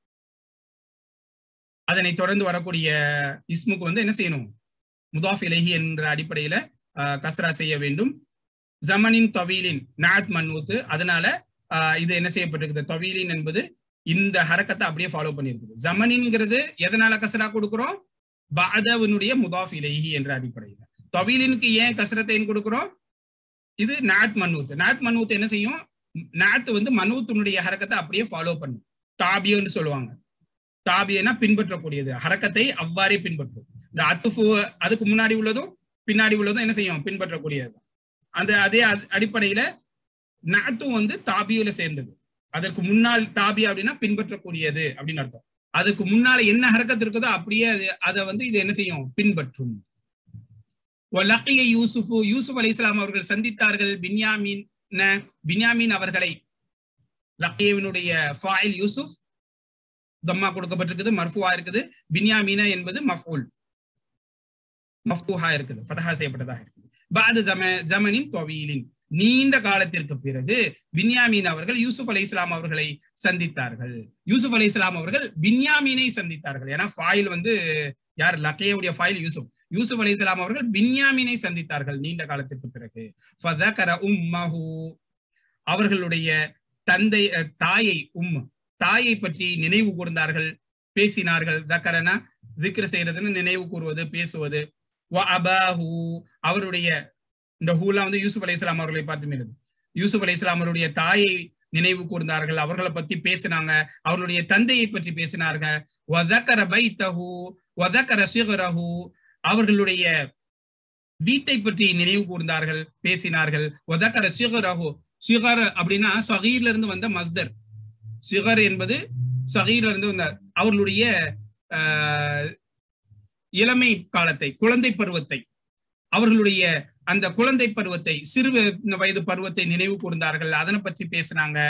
அதனை தொடர்ந்து வரக்கூடிய இஸ்முக்கு வந்து என்ன செய்யணும் முதாஃப் இலஹி என்ற அடிப்படையில கஸ்ரா செய்ய வேண்டும் ஜமனின் தவீலின் நாத் மன்வூத்து அதனால இது என்ன செய்யப்பட்டிருக்குது தவீலின் என்பது இந்த ஹரக்கத்தை அப்படியே ஃபாலோ பண்ணியிருக்குது ஜமனின்ங்கிறது எதனால கசரா கொடுக்கிறோம் பாதவனுடைய முதாஃப் இலஹி என்ற அடிப்படையில தவீலினுக்கு ஏன் கசரத்தை கொடுக்கிறோம் இது நாத் மன்வூத் நாத் மன்வூத் என்ன செய்யும் நாத் வந்து மனூத்தினுடைய ஹரக்கத்தை அப்படியே ஃபாலோ பண்ணும் தாபியோன்னு சொல்லுவாங்க தாபியனா பின்பற்றக்கூடியது ஹரக்கத்தை அவ்வாறே பின்பற்றும் இந்த அத்துஃபு அதுக்கு முன்னாடி உள்ளதும் பின்னாடி உள்ளதும் என்ன செய்யும் பின்பற்றக்கூடியது அந்த அதே அடிப்படையில நாத்தும் வந்து தாபியுல சேர்ந்தது அதற்கு முன்னால் தாபி அப்படின்னா பின்பற்றக்கூடியது அப்படின்னு அர்த்தம் அதுக்கு முன்னால என்ன ஹரக்கத்து இருக்குதோ அப்படியே அது அதை வந்து இது என்ன செய்யும் பின்பற்றும் லக்கிய யூசுஃபு யூசுப் அலி இஸ்லாம் அவர்கள் சந்தித்தார்கள் பின்யாமீன் பின்யாமீன் அவர்களை லக்கியவினுடைய ஃபாயில் யூசுப் தம்மா கொடுக்கப்பட்டிருக்குது மர்ஃபுவா இருக்குது பின்யாமீனா என்பது மஃபூல் மஃபூஹா இருக்குது ஃபதஹா செய்யப்பட்டதாக இருக்குது பாது ஜம ஜமனின் தொவீலின் நீண்ட காலத்திற்கு பிறகு பின்யாமீன் அவர்கள் யூசுப் அலி இஸ்லாம் அவர்களை சந்தித்தார்கள் யூசுப் அலி இஸ்லாம் அவர்கள் பின்யாமீனை சந்தித்தார்கள் ஏன்னா ஃபாயில் வந்து யார் லக்கையுடைய ஃபாயில் யூசுப் யூசுப் அலி இஸ்லாம் அவர்கள் பின்யாமீனை சந்தித்தார்கள் நீண்ட காலத்திற்கு பிறகு உம்மஹு அவர்களுடைய தந்தை தாயை உம் தாயை பற்றி நினைவு கூர்ந்தார்கள் பேசினார்கள் தக்கரனா திக்ர செய்யறதுன்னு நினைவு கூறுவது பேசுவது அபாஹு அவருடைய இந்த ஹூலா வந்து யூசுப் அலி இஸ்லாம் அவர்களை பார்த்து மீது யூசுப் அலி இஸ்லாம் அவருடைய தாயை நினைவு கூர்ந்தார்கள் அவர்களை பத்தி பேசினாங்க அவருடைய தந்தையை பற்றி பேசினார்கள் வதக்கர பைத்தஹு வதக்கர சிகரஹு அவர்களுடைய வீட்டை பற்றி நினைவு கூர்ந்தார்கள் பேசினார்கள் வதக்கர சிகரஹு சிகர் அப்படின்னா சகீர்ல இருந்து வந்த மஸ்தர் சிகர் என்பது சகீர்ல இருந்து வந்த அவர்களுடைய இளமை காலத்தை குழந்தை பருவத்தை அவர்களுடைய அந்த குழந்தை பருவத்தை சிறு வயது பருவத்தை நினைவு கூர்ந்தார்கள் அதனை பற்றி பேசினாங்க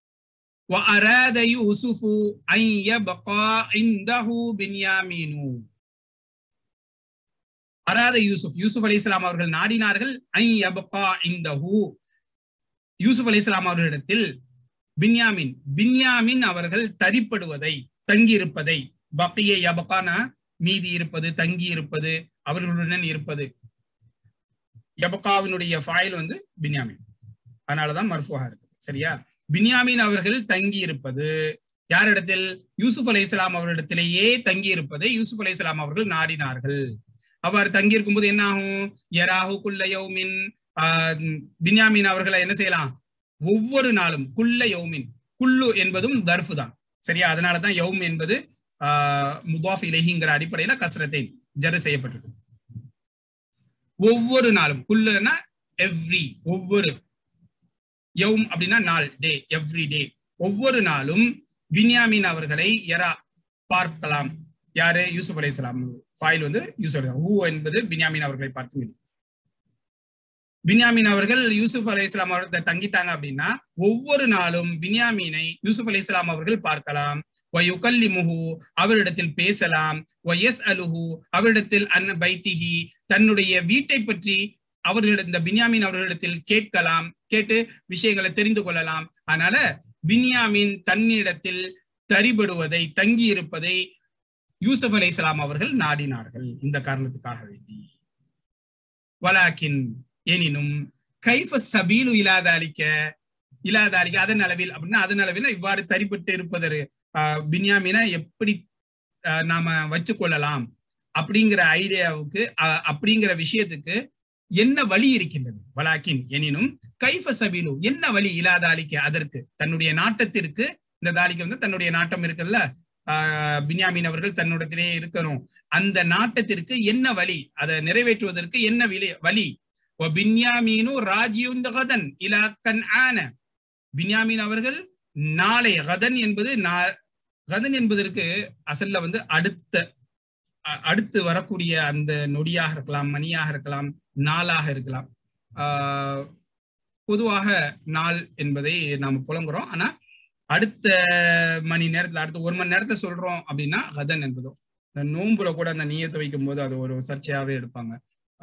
அராத யூசுப் யூசுப் அலி இஸ்லாம் அவர்கள் நாடினார்கள் ஐ அபகா இந்தஹு யூசுப் அலி இஸ்லாம் அவர்களிடத்தில் பின்யாமின் பின்யாமின் அவர்கள் தரிப்படுவதை தங்கியிருப்பதை பக்கிய யபகானா மீதி இருப்பது தங்கி இருப்பது அவர்களுடன் இருப்பது யபகாவினுடைய ஃபாயில் வந்து பின்யாமின் அதனாலதான் மர்ஃபுவா இருக்கு சரியா பின்யாமின் அவர்கள் தங்கி இருப்பது யாரிடத்தில் யூசுப் அலை இஸ்லாம் அவரிடத்திலேயே தங்கி இருப்பதை யூசுப் அலை இஸ்லாம் அவர்கள் நாடினார்கள் அவ்வாறு தங்கி இருக்கும்போது என்ன ஆகும் யராஹு குல்ல யௌமின் பின்யாமின் அவர்களை என்ன செய்யலாம் ஒவ்வொரு நாளும் குல்ல யௌமின் குல்லு என்பதும் தர்ஃபு தான் சரியா அதனாலதான் யௌம் என்பது ஆஹ் முதாஃப் இலகிங்கிற அடிப்படையில கசரத்தை ஜரு செய்யப்பட்டிருக்கு ஒவ்வொரு நாளும் குல்லுன்னா எவ்ரி ஒவ்வொரு யௌம் அப்படின்னா நாள் டே எவ்ரி டே ஒவ்வொரு நாளும் பின்யாமின் அவர்களை எரா பார்க்கலாம் யாரு யூசுப் அலை இஸ்லாம் ஃபாயில் வந்து யூசுப் ஹூ என்பது பின்யாமின் அவர்களை பார்த்து பின்யாமின் அவர்கள் யூசுப் அலை இஸ்லாம் அவர்கள் தங்கிட்டாங்க அப்படின்னா ஒவ்வொரு நாளும் பின்யாமீனை யூசுப் அலை இஸ்லாம் அவர்கள் பார்க்கலாம் வயுகல்லிமுஹு அவரிடத்தில் பேசலாம் வயஸ் அலுஹு அவரிடத்தில் அன் பைத்திஹி தன்னுடைய வீட்டை பற்றி அவர்களிடம் இந்த பின்யாமின் அவர்களிடத்தில் கேட்கலாம் கேட்டு விஷயங்களை தெரிந்து கொள்ளலாம் அதனால பின்யாமின் தன்னிடத்தில் தரிபடுவதை தங்கி இருப்பதை யூசுப் அலை இஸ்லாம் அவர்கள் நாடினார்கள் இந்த காரணத்துக்காக வேண்டி வலாக்கின் எனினும் கைஃப சபீலு இல்லாத அளிக்க இல்லாத அளிக்க அதன் அளவில் அப்படின்னா அதன் அளவில் இவ்வாறு தரிப்பட்டு இருப்பதற்கு பின்யாமினை எப்படி நாம வச்சு கொள்ளலாம் அப்படிங்கிற ஐடியாவுக்கு அப்படிங்கிற விஷயத்துக்கு என்ன வழி இருக்கின்றது வலாக்கின் எனினும் கைஃப சபீலு என்ன வழி இல்லாத அளிக்க அதற்கு தன்னுடைய நாட்டத்திற்கு இந்த தாலிக்கு வந்து தன்னுடைய நாட்டம் இருக்குல்ல ஆஹ் பின்யாமின் அவர்கள் தன்னிடத்திலே இருக்கணும் அந்த நாட்டத்திற்கு என்ன வழி அதை நிறைவேற்றுவதற்கு என்ன விலை வழி பின்யாமீனு ராஜியுன் கதன் இலா கன் ஆன பின்யாமின் அவர்கள் நாளை கதன் என்பது கதன் என்பதற்கு அசல்ல வந்து அடுத்த அடுத்து வரக்கூடிய அந்த நொடியாக இருக்கலாம் மணியாக இருக்கலாம் நாளாக இருக்கலாம் ஆஹ் பொதுவாக நாள் என்பதை நாம் புலங்குறோம் ஆனா அடுத்த மணி நேரத்துல அடுத்த ஒரு மணி நேரத்தை சொல்றோம் அப்படின்னா கதன் என்பதும் நோம்புல கூட அந்த நீயத்தை வைக்கும் போது அது ஒரு சர்ச்சையாவே எடுப்பாங்க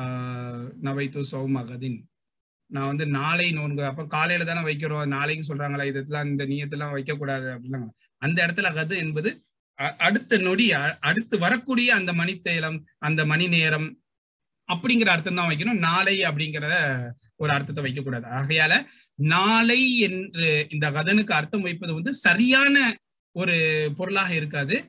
ஆஹ் நவைத்து சௌம கதின் நான் வந்து நாளை நோன்பு அப்ப காலையில தானே வைக்கிறோம் நாளைக்கு சொல்றாங்களா இதெல்லாம் இந்த நீயத்தெல்லாம் வைக்க கூடாது அப்படின்னாங்க அந்த இடத்துல கது என்பது அடுத்த நொடி அடுத்து வரக்கூடிய அந்த மணித்தேலம் அந்த மணி நேரம் அப்படிங்கிற அர்த்தம் தான் வைக்கணும் நாளை அப்படிங்கிற ஒரு அர்த்தத்தை வைக்க கூடாது ஆகையால நாளை என்று இந்த கதனுக்கு அர்த்தம் வைப்பது வந்து சரியான ஒரு பொருளாக இருக்காது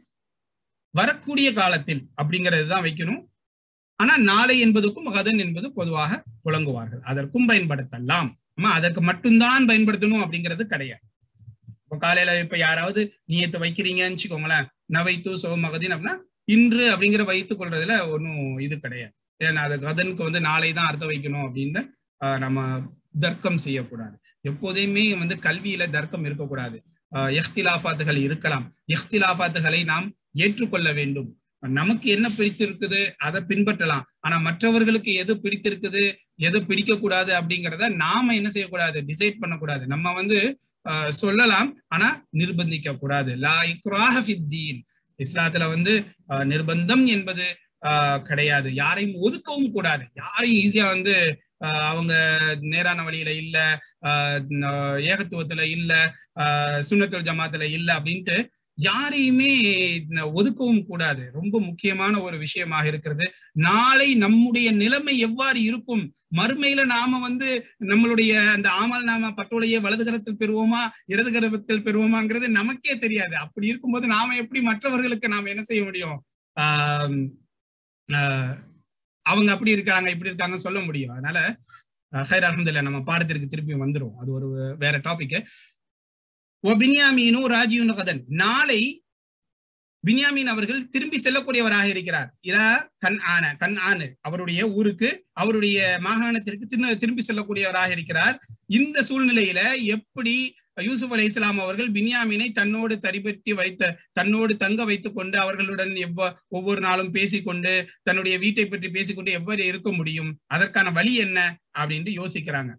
வரக்கூடிய காலத்தில் அப்படிங்கிறது தான் வைக்கணும் ஆனா நாளை என்பதுக்கும் கதன் என்பது பொதுவாக புழங்குவார்கள் அதற்கும் பயன்படுத்தலாம் ஆமா அதற்கு மட்டும்தான் பயன்படுத்தணும் அப்படிங்கிறது கிடையாது இப்போ காலையில இப்ப யாராவது நீயத்தை வைக்கிறீங்கன்னு வச்சுக்கோங்களேன் நவைத்து சோமகதின் அப்படின்னா இன்று அப்படிங்கிற வைத்துக் கொள்றதுல ஒன்றும் இது கிடையாது ஏன்னா அது கதனுக்கு வந்து நாளை தான் அர்த்தம் வைக்கணும் அப்படின்னு நம்ம தர்க்கம் செய்யக்கூடாது எப்போதையுமே வந்து கல்வியில தர்க்கம் இருக்கக்கூடாது எஹ்திலாஃபாத்துகள் இருக்கலாம் எஹ்திலாஃபாத்துகளை நாம் ஏற்றுக்கொள்ள வேண்டும் நமக்கு என்ன பிடித்திருக்குது அதை பின்பற்றலாம் ஆனா மற்றவர்களுக்கு எது பிடித்திருக்குது எது பிடிக்க கூடாது அப்படிங்கிறத நாம என்ன செய்யக்கூடாது டிசைட் பண்ணக்கூடாது நம்ம வந்து சொல்லலாம் ஆனா நிர்பந்திக்க கூடாது லா இக்ராஹ ஃபித்தீன் இஸ்லாத்துல வந்து நிர்பந்தம் என்பது கிடையாது யாரையும் ஒதுக்கவும் கூடாது யாரையும் ஈஸியா வந்து அவங்க நேரான வழியில இல்ல ஏகத்துவத்துல இல்ல சுண்ணத்துல் ஜமாத்துல இல்ல அப்படின்ட்டு யாரையுமே ஒதுக்கவும் கூடாது ரொம்ப முக்கியமான ஒரு விஷயமாக இருக்கிறது நாளை நம்முடைய நிலைமை எவ்வாறு இருக்கும் மறுமையில நாம வந்து நம்மளுடைய அந்த ஆமல் நாம பட்டோலையை வலது கரத்தில் பெறுவோமா இடது கரத்தில் பெறுவோமாங்கிறது நமக்கே தெரியாது அப்படி இருக்கும்போது நாம எப்படி மற்றவர்களுக்கு நாம என்ன செய்ய முடியும் ஆஹ் ஆஹ் அவங்க அப்படி இருக்காங்க இப்படி இருக்காங்க சொல்ல முடியும் அதனால ஹைர் அலமதுல்ல நம்ம பாடத்திற்கு திருப்பி வந்துடும் அது ஒரு வேற டாபிக் ஓ பின்யாமீனு ராஜீவ் கதன் நாளை பின்யாமீன் அவர்கள் திரும்பி செல்லக்கூடியவராக இருக்கிறார் இரா கண் ஆன கண் ஆனு அவருடைய ஊருக்கு அவருடைய மாகாணத்திற்கு திரும்பி செல்லக்கூடியவராக இருக்கிறார் இந்த சூழ்நிலையில எப்படி யூசுப் அலி இஸ்லாம் அவர்கள் பின்யாமினை தன்னோடு தரிபற்றி வைத்த தன்னோடு தங்க வைத்துக் கொண்டு அவர்களுடன் எவ்வ ஒவ்வொரு நாளும் பேசிக்கொண்டு தன்னுடைய வீட்டை பற்றி பேசிக்கொண்டு எவ்வாறு இருக்க முடியும் அதற்கான வழி என்ன அப்படின்ட்டு யோசிக்கிறாங்க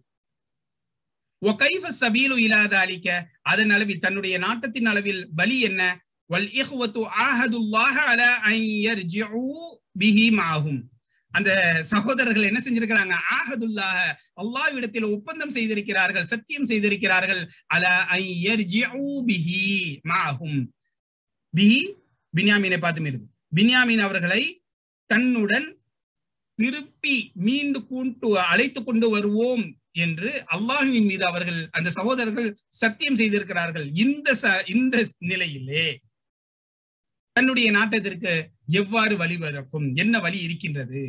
சபீலு இல்லாத அளிக்க அதன் அளவில் தன்னுடைய நாட்டத்தின் அளவில் வழி என்ன வல் இஹ்வத்து ஆஹதுல்லாஹ அல அன் யர்ஜிஉ பிஹி மாஹும் அந்த சகோதரர்கள் என்ன செஞ்சிருக்கிறாங்க ஆஹதுல்லாஹ அல்லாஹ்விடத்தில் ஒப்பந்தம் செய்திருக்கிறார்கள் சத்தியம் செய்திருக்கிறார்கள் அல அன் யர்ஜிஉ பிஹி மாஹும் பிஹி பின்யாமீனை பார்த்து மீறுது பின்யாமீன் அவர்களை தன்னுடன் திருப்பி மீண்டு கூண்டு அழைத்து கொண்டு வருவோம் என்று அல்லாஹுவின் மீது அவர்கள் அந்த சகோதரர்கள் சத்தியம் செய்திருக்கிறார்கள் இந்த இந்த நிலையிலே தன்னுடைய நாட்டத்திற்கு எவ்வாறு வழி பிறக்கும் என்ன வழி இருக்கின்றது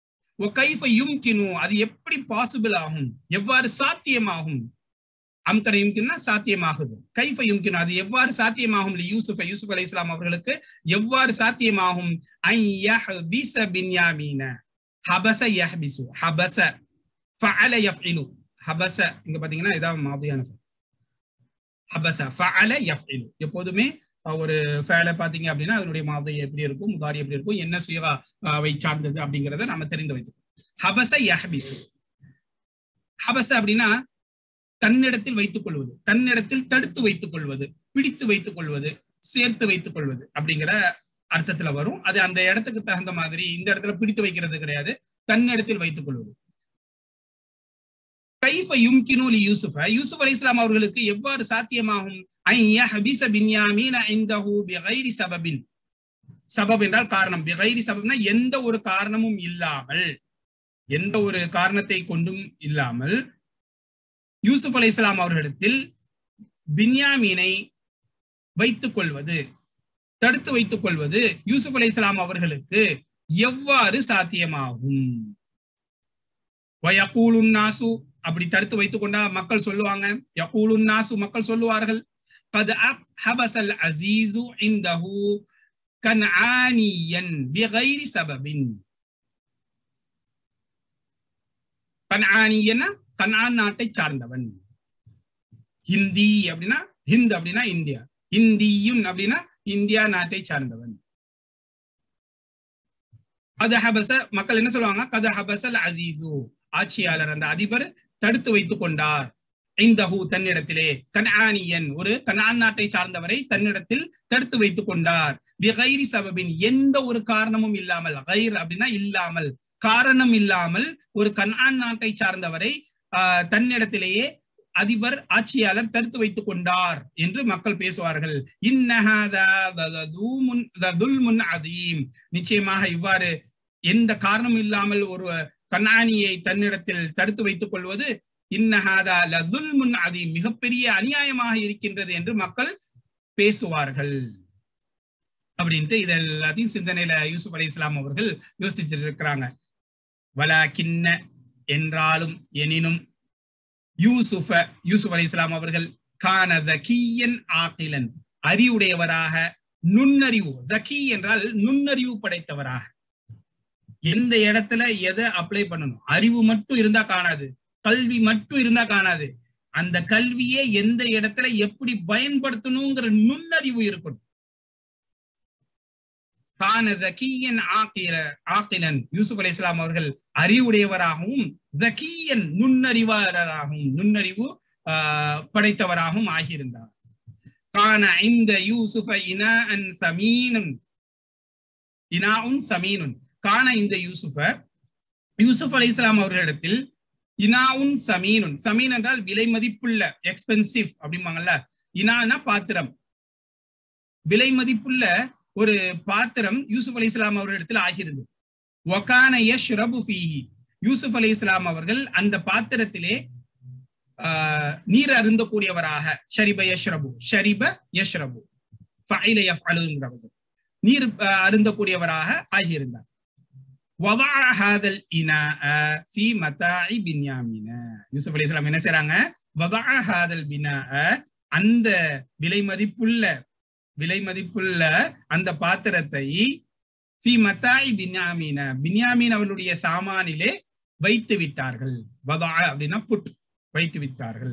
அது எப்படி பாசிபிள் ஆகும் எவ்வாறு சாத்தியமாகும் அம்கன யும்கின்னா சாத்தியமாகுது கைஃப யும்கின் அது எவ்வாறு சாத்தியமாகும் யூசுஃப் யூசுப் அலி இஸ்லாம் அவர்களுக்கு எவ்வாறு சாத்தியமாகும் பின்யாமீன ஹபச யஹ்பிசு ஹபச ஃபஅல யஃஇலு ஹபச இங்க பாத்தீங்கன்னா இதான் மாதிரியான ஹபச ஃபஅல யஃஇலு எப்போதுமே ஒரு ஃபேல பாத்தீங்க அப்படின்னா அதனுடைய மாதிரி எப்படி இருக்கும் முதாரி எப்படி இருக்கும் என்ன சுயவை சார்ந்தது அப்படிங்கறத நம்ம தெரிந்து வைத்துக்கோம் ஹபச யஹ்பிசு ஹபச அப்படின்னா தன்னிடத்தில் வைத்துக் கொள்வது தன்னிடத்தில் தடுத்து வைத்துக் கொள்வது பிடித்து வைத்துக் கொள்வது சேர்த்து வைத்துக் கொள்வது அப்படிங்கிற அர்த்தத்துல வரும் அது அந்த இடத்துக்கு தகுந்த மாதிரி இந்த இடத்துல பிடித்து வைக்கிறது கிடையாது தன்னிடத்தில் வைத்துக் கொள்வது கைஃப யும்கினூலி யூசுஃப யூசுப் அலி இஸ்லாம் அவர்களுக்கு எவ்வாறு சாத்தியமாகும் சபபின் சபப் என்றால் காரணம் பிகைரி சபப்னா எந்த ஒரு காரணமும் இல்லாமல் எந்த ஒரு காரணத்தை கொண்டும் இல்லாமல் யூசுப் அலி இஸ்லாம் அவர்களிடத்தில் பின்யாமீனை வைத்துக் கொள்வது தடுத்து வைத்துக் கொள்வது யூசுப் அலி இஸ்லாம் அவர்களுக்கு எவ்வாறு சாத்தியமாகும் நாசு அப்படி தடுத்து வைத்துக் கொண்டா மக்கள் சொல்லுவாங்க யகூலுன் நாசு மக்கள் சொல்லுவார்கள் قد حبس العزيز عنده كنعانيا بغير سبب கன்ஆனியன்னா கன்ஆன் நாட்டை சார்ந்தவன் ஹிந்தி அப்படின்னா ஹிந்த் அப்படின்னா இந்தியா இந்தியுன் அப்படின்னா இந்தியா நாட்டை சார்ந்தவன் கத ஹபச மக்கள் என்ன சொல்லுவாங்க கத ஹபசல் அசீசு ஆட்சியாளர் அந்த அதிபர் தடுத்து வைத்துக் கொண்டார் ஐந்தஹு தன்னிடத்திலே கன்ஆனியன் ஒரு கனான் நாட்டை சார்ந்தவரை தன்னிடத்தில் தடுத்து வைத்துக் கொண்டார் பிகைரி சபபின் எந்த ஒரு காரணமும் இல்லாமல் கைர் அப்படின்னா இல்லாமல் காரணம் இல்லாமல் ஒரு கன்ஆன் நாட்டை சார்ந்தவரை ஆஹ் தன்னிடத்திலேயே அதிபர் ஆட்சியாளர் தடுத்து வைத்துக் கொண்டார் என்று மக்கள் பேசுவார்கள் அதீம் நிச்சயமாக இவ்வாறு எந்த காரணம் இல்லாமல் ஒரு கண்ணானியை தன்னிடத்தில் தடுத்து வைத்துக் கொள்வது இன்னஹாதா லதுல் முன் அதீம் மிகப்பெரிய அநியாயமாக இருக்கின்றது என்று மக்கள் பேசுவார்கள் அப்படின்ட்டு இது எல்லாத்தையும் சிந்தனையில யூசுப் அலி இஸ்லாம் அவர்கள் யோசிச்சுட்டு இருக்கிறாங்க வலா கிண்ண என்றாலும் எனினும் யூசுஃப யூசுப் அலி இஸ்லாம் அவர்கள் கான தகியன் ஆக்கிலன் அறிவுடையவராக நுண்ணறிவு தகி என்றால் நுண்ணறிவு படைத்தவராக எந்த இடத்துல எதை அப்ளை பண்ணணும் அறிவு மட்டும் இருந்தா காணாது கல்வி மட்டும் இருந்தா காணாது அந்த கல்வியே எந்த இடத்துல எப்படி பயன்படுத்தணுங்கிற நுண்ணறிவு இருக்கணும் கான தகியன் ஆக்கில ஆக்கிலன் யூசுப் அலி இஸ்லாம் அவர்கள் அறிவுடையவராகவும் தகியன் நுண்ணறிவாளராகவும் நுண்ணறிவு ஆஹ் படைத்தவராகவும் ஆகியிருந்தார் கான இந்த யூசுஃப இனா அன் சமீனுன் இனாவுன் சமீனுன் கான இந்த யூசுஃப யூசுப் அலி இஸ்லாம் அவர்களிடத்தில் இனாவுன் சமீனுன் சமீன் என்றால் விலை மதிப்புள்ள எக்ஸ்பென்சிவ் அப்படிம்பாங்கல்ல இனானா பாத்திரம் விலை மதிப்புள்ள ஒரு பாத்திரம் யூசுப் அலி இஸ்லாம் அவர்களிடத்தில் ஆகிறது ஒகான யஷ்ரபு ஃபீஹி யூசுப் அலி இஸ்லாம் அவர்கள் அந்த பாத்திரத்திலே நீர் அருந்தக்கூடியவராக ஷரிப யஷ்ரபு ஷரிப யஷ்ரபு ஃபைல யஃப்அலுங்கிற நீர் அருந்தக்கூடியவராக ஆகியிருந்தார் வதா ஹாதல் இனாஅ ஃபீ மதாஇ பின்யாமின யூசுப் அலைஹிஸ்ஸலாம் என்ன செய்றாங்க வதா ஹாதல் பினாஅ அந்த விலை மதிப்புள்ள விலை மதிப்புள்ள அந்த பாத்திரத்தை ஃபீ மதாஇ பின்யாமின பின்யாமின் அவளுடைய சாமானிலே வைத்து விட்டார்கள் வதா அப்படின்னா புட் வைத்து விட்டார்கள்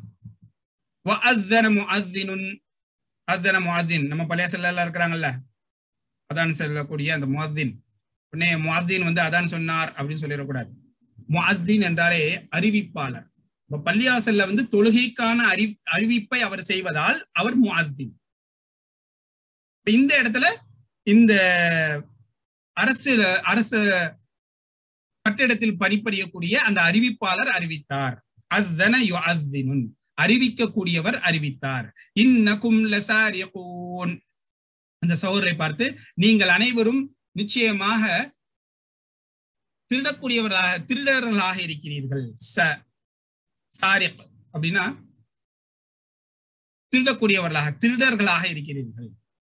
வஅذன முஅذினுன் அத்தன முஅத்தின் நம்ம பழைய செல்லாம் இருக்கிறாங்கல்ல அதான் சொல்லக்கூடிய அந்த முஅத்தின் உடனே முஅத்தின் வந்து அதான் சொன்னார் அப்படின்னு சொல்லிடக்கூடாது முஅத்தின் என்றாலே அறிவிப்பாளர் இப்ப பள்ளியாசல்ல வந்து தொழுகைக்கான அறி அறிவிப்பை அவர் செய்வதால் அவர் முஅத்தின் இந்த இடத்துல இந்த அரசு அரசு கட்டிடத்தில் பணிபுரியக்கூடிய அந்த அறிவிப்பாளர் அறிவித்தார் அத்தன யுஅத்தினுன் அறிவிக்கக்கூடியவர் அறிவித்தார் இன்னக்கும் லசாரிகூன் அந்த சௌரை பார்த்து நீங்கள் அனைவரும் நிச்சயமாக திருடக்கூடியவர்களாக திருடர்களாக இருக்கிறீர்கள் ச சாரிக் அப்படின்னா திருடக்கூடியவர்களாக திருடர்களாக இருக்கிறீர்கள்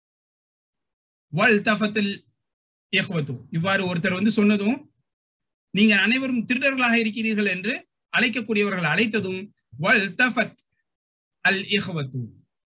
வல் தஃபத்தில் இஹ்வத்து இவ்வாறு ஒருத்தர் வந்து சொன்னதும் நீங்க அனைவரும் திருடர்களாக இருக்கிறீர்கள் என்று அழைக்கக்கூடியவர்கள் அழைத்ததும் வல்தஃபத் அல் இஹ்வத்து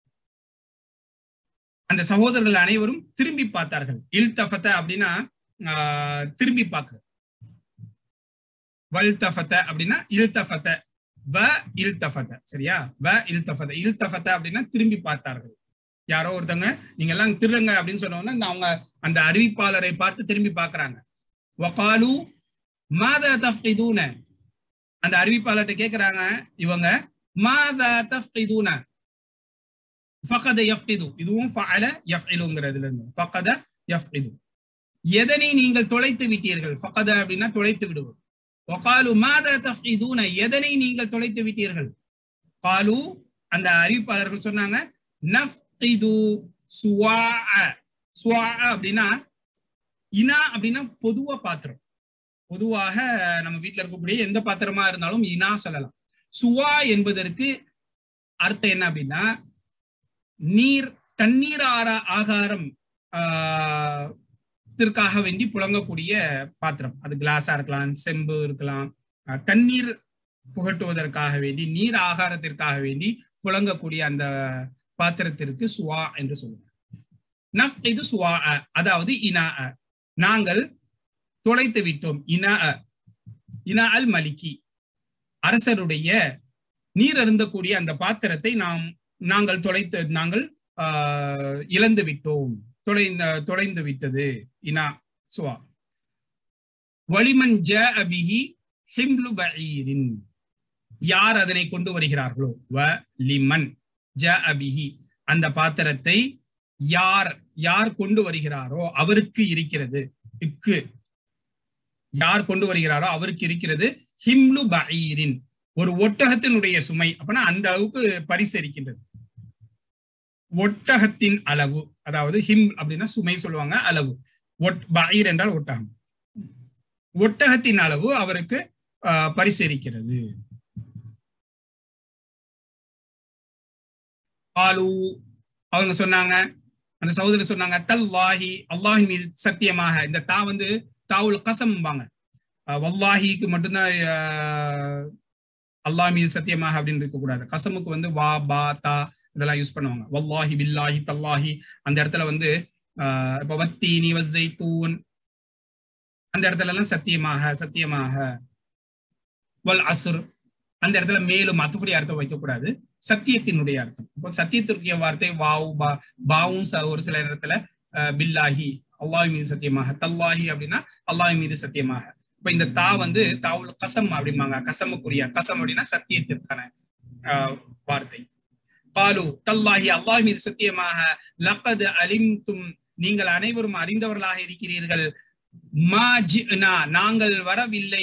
அந்த சகோதரர்கள் அனைவரும் திரும்பி பார்த்தார்கள் இல்தஃபத்த அப்படின்னா திரும்பி பார்க்க வல்தஃபத்த அப்படின்னா இல்தஃபத்த வ இல்தஃபத்த சரியா வ இல்தஃபத்த இல்தஃபத்த அப்படின்னா திரும்பி பார்த்தார்கள் யாரோ ஒருத்தவங்க நீங்க எல்லாம் திருடுங்க அப்படின்னு சொன்னோன்னா இந்த அவங்க அந்த அறிவிப்பாளரை பார்த்து திரும்பி பார்க்கறாங்க வகாலு மாதா தஃபிதூன அந்த அறிவிப்பாளர்கிட்ட கேக்குறாங்க இவங்க மாதா தஃபிதூன ஃபகத யஃபிது இதுவும் ஃபஅல யஃபிலுங்கிறதுல இருந்து ஃபகத யஃபிது எதனை நீங்கள் தொலைத்து விட்டீர்கள் ஃபகத அப்படின்னா தொலைத்து விடுவது வகாலு மாதா தஃபிதூன எதனை நீங்கள் தொலைத்து விட்டீர்கள் காலு அந்த அறிவிப்பாளர்கள் சொன்னாங்க நஃப்கிது சுவா சுவா அப்படின்னா இனா அப்படின்னா பொதுவா பாத்திரம் பொதுவாக நம்ம வீட்டுல இருக்கக்கூடிய எந்த பாத்திரமா இருந்தாலும் இனா சொல்லலாம் சுவா என்பதற்கு அர்த்தம் என்ன அப்படின்னா நீர் தண்ணீர் ஆற ஆகாரம் ஆஹ் வேண்டி புழங்கக்கூடிய பாத்திரம் அது கிளாஸா இருக்கலாம் செம்பு இருக்கலாம் தண்ணீர் புகட்டுவதற்காக வேண்டி நீர் ஆகாரத்திற்காக வேண்டி புழங்கக்கூடிய அந்த பாத்திரத்திற்கு சுவா என்று சொல்லுவாங்க நஃப் இது சுவா அதாவது இனா நாங்கள் தொலைத்து விட்டோம் இனா இனா அல் மலிக்கி அரசருடைய நீர் அருந்தக்கூடிய அந்த பாத்திரத்தை நாம் நாங்கள் தொலைத்து நாங்கள் ஆஹ் இழந்து விட்டோம் தொலைந்த தொலைந்து விட்டது இனா சுவா வலிமன் ஜ அபிஹி ஹிம்லு பஈரின் யார் அதனை கொண்டு வருகிறார்களோ வ லிமன் ஜ அபிஹி அந்த பாத்திரத்தை யார் யார் கொண்டு வருகிறாரோ அவருக்கு இருக்கிறது இக்கு யார் கொண்டு வருகிறாரோ அவருக்கு இருக்கிறது ஹிம்லு பஈரின் ஒரு ஒட்டகத்தினுடைய சுமை அப்படின்னா அந்த அளவுக்கு பரிசு இருக்கின்றது ஒட்டகத்தின் அளவு அதாவது ஹிம் அப்படின்னா சுமை சொல்லுவாங்க அளவு ஒட் பயிர் என்றால் ஒட்டகம் ஒட்டகத்தின் அளவு அவருக்கு பரிசு இருக்கிறது ஆலு அவங்க சொன்னாங்க அந்த சகோதரர் சொன்னாங்க தல்லாஹி அல்லாஹின் மீது சத்தியமாக இந்த தா வந்து தாவுல் கசம்பாங்க வல்லாஹிக்கு மட்டும்தான் அல்லாஹ் மீது சத்தியமாக அப்படின்னு இருக்கக்கூடாது கசமுக்கு வந்து வா பா தா இதெல்லாம் யூஸ் பண்ணுவாங்க வல்லாஹி பில்லாஹி தல்லாஹி அந்த இடத்துல வந்து இப்ப வத்தீனி வஸ்ஸைத்தூன் அந்த இடத்துல எல்லாம் சத்தியமாக சத்தியமாக வல் அசுர் அந்த இடத்துல மேலும் மத்தபடி அர்த்தம் வைக்கக்கூடாது சத்தியத்தினுடைய அர்த்தம் இப்போ சத்தியத்திற்குரிய வார்த்தை வாவு பா பாவும் ஒரு சில இடத்துல பில்லாஹி அல்லாஹ் மீது சத்தியமாக தல்லாஹி அப்படின்னா அல்லாஹ் மீது சத்தியமாக இப்ப இந்த தா வந்து தாவுல் கசம் அப்படிம்பாங்க கசமுக்குரிய கசம் அப்படின்னா சத்தியத்திற்கான வார்த்தை பாலு தல்லாஹி அல்லாஹ் மீது சத்தியமாக லக்கது அலிம்தும் நீங்கள் அனைவரும் அறிந்தவர்களாக இருக்கிறீர்கள் மா ஜினா நாங்கள் வரவில்லை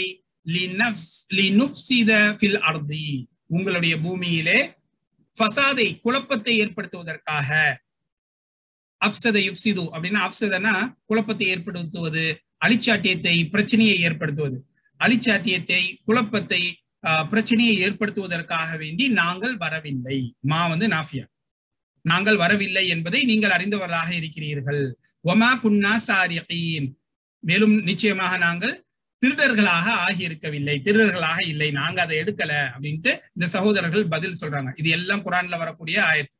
உங்களுடைய பூமியிலே ஃபசாதை குழப்பத்தை ஏற்படுத்துவதற்காக அப்சத யுப்சிது அப்படின்னா அப்சதனா குழப்பத்தை ஏற்படுத்துவது அழிச்சாட்டியத்தை பிரச்சனையை ஏற்படுத்துவது அலிச்சாத்தியத்தை குழப்பத்தை பிரச்சனையை ஏற்படுத்துவதற்காக வேண்டி நாங்கள் வரவில்லை மா வந்து நாஃபியா நாங்கள் வரவில்லை என்பதை நீங்கள் அறிந்தவர்களாக இருக்கிறீர்கள் ஒமா குன்னா சாரிகீன் மேலும் நிச்சயமாக நாங்கள் திருடர்களாக ஆகியிருக்கவில்லை திருடர்களாக இல்லை நாங்க அதை எடுக்கல அப்படின்ட்டு இந்த சகோதரர்கள் பதில் சொல்றாங்க இது எல்லாம் குரான்ல வரக்கூடிய ஆயத்து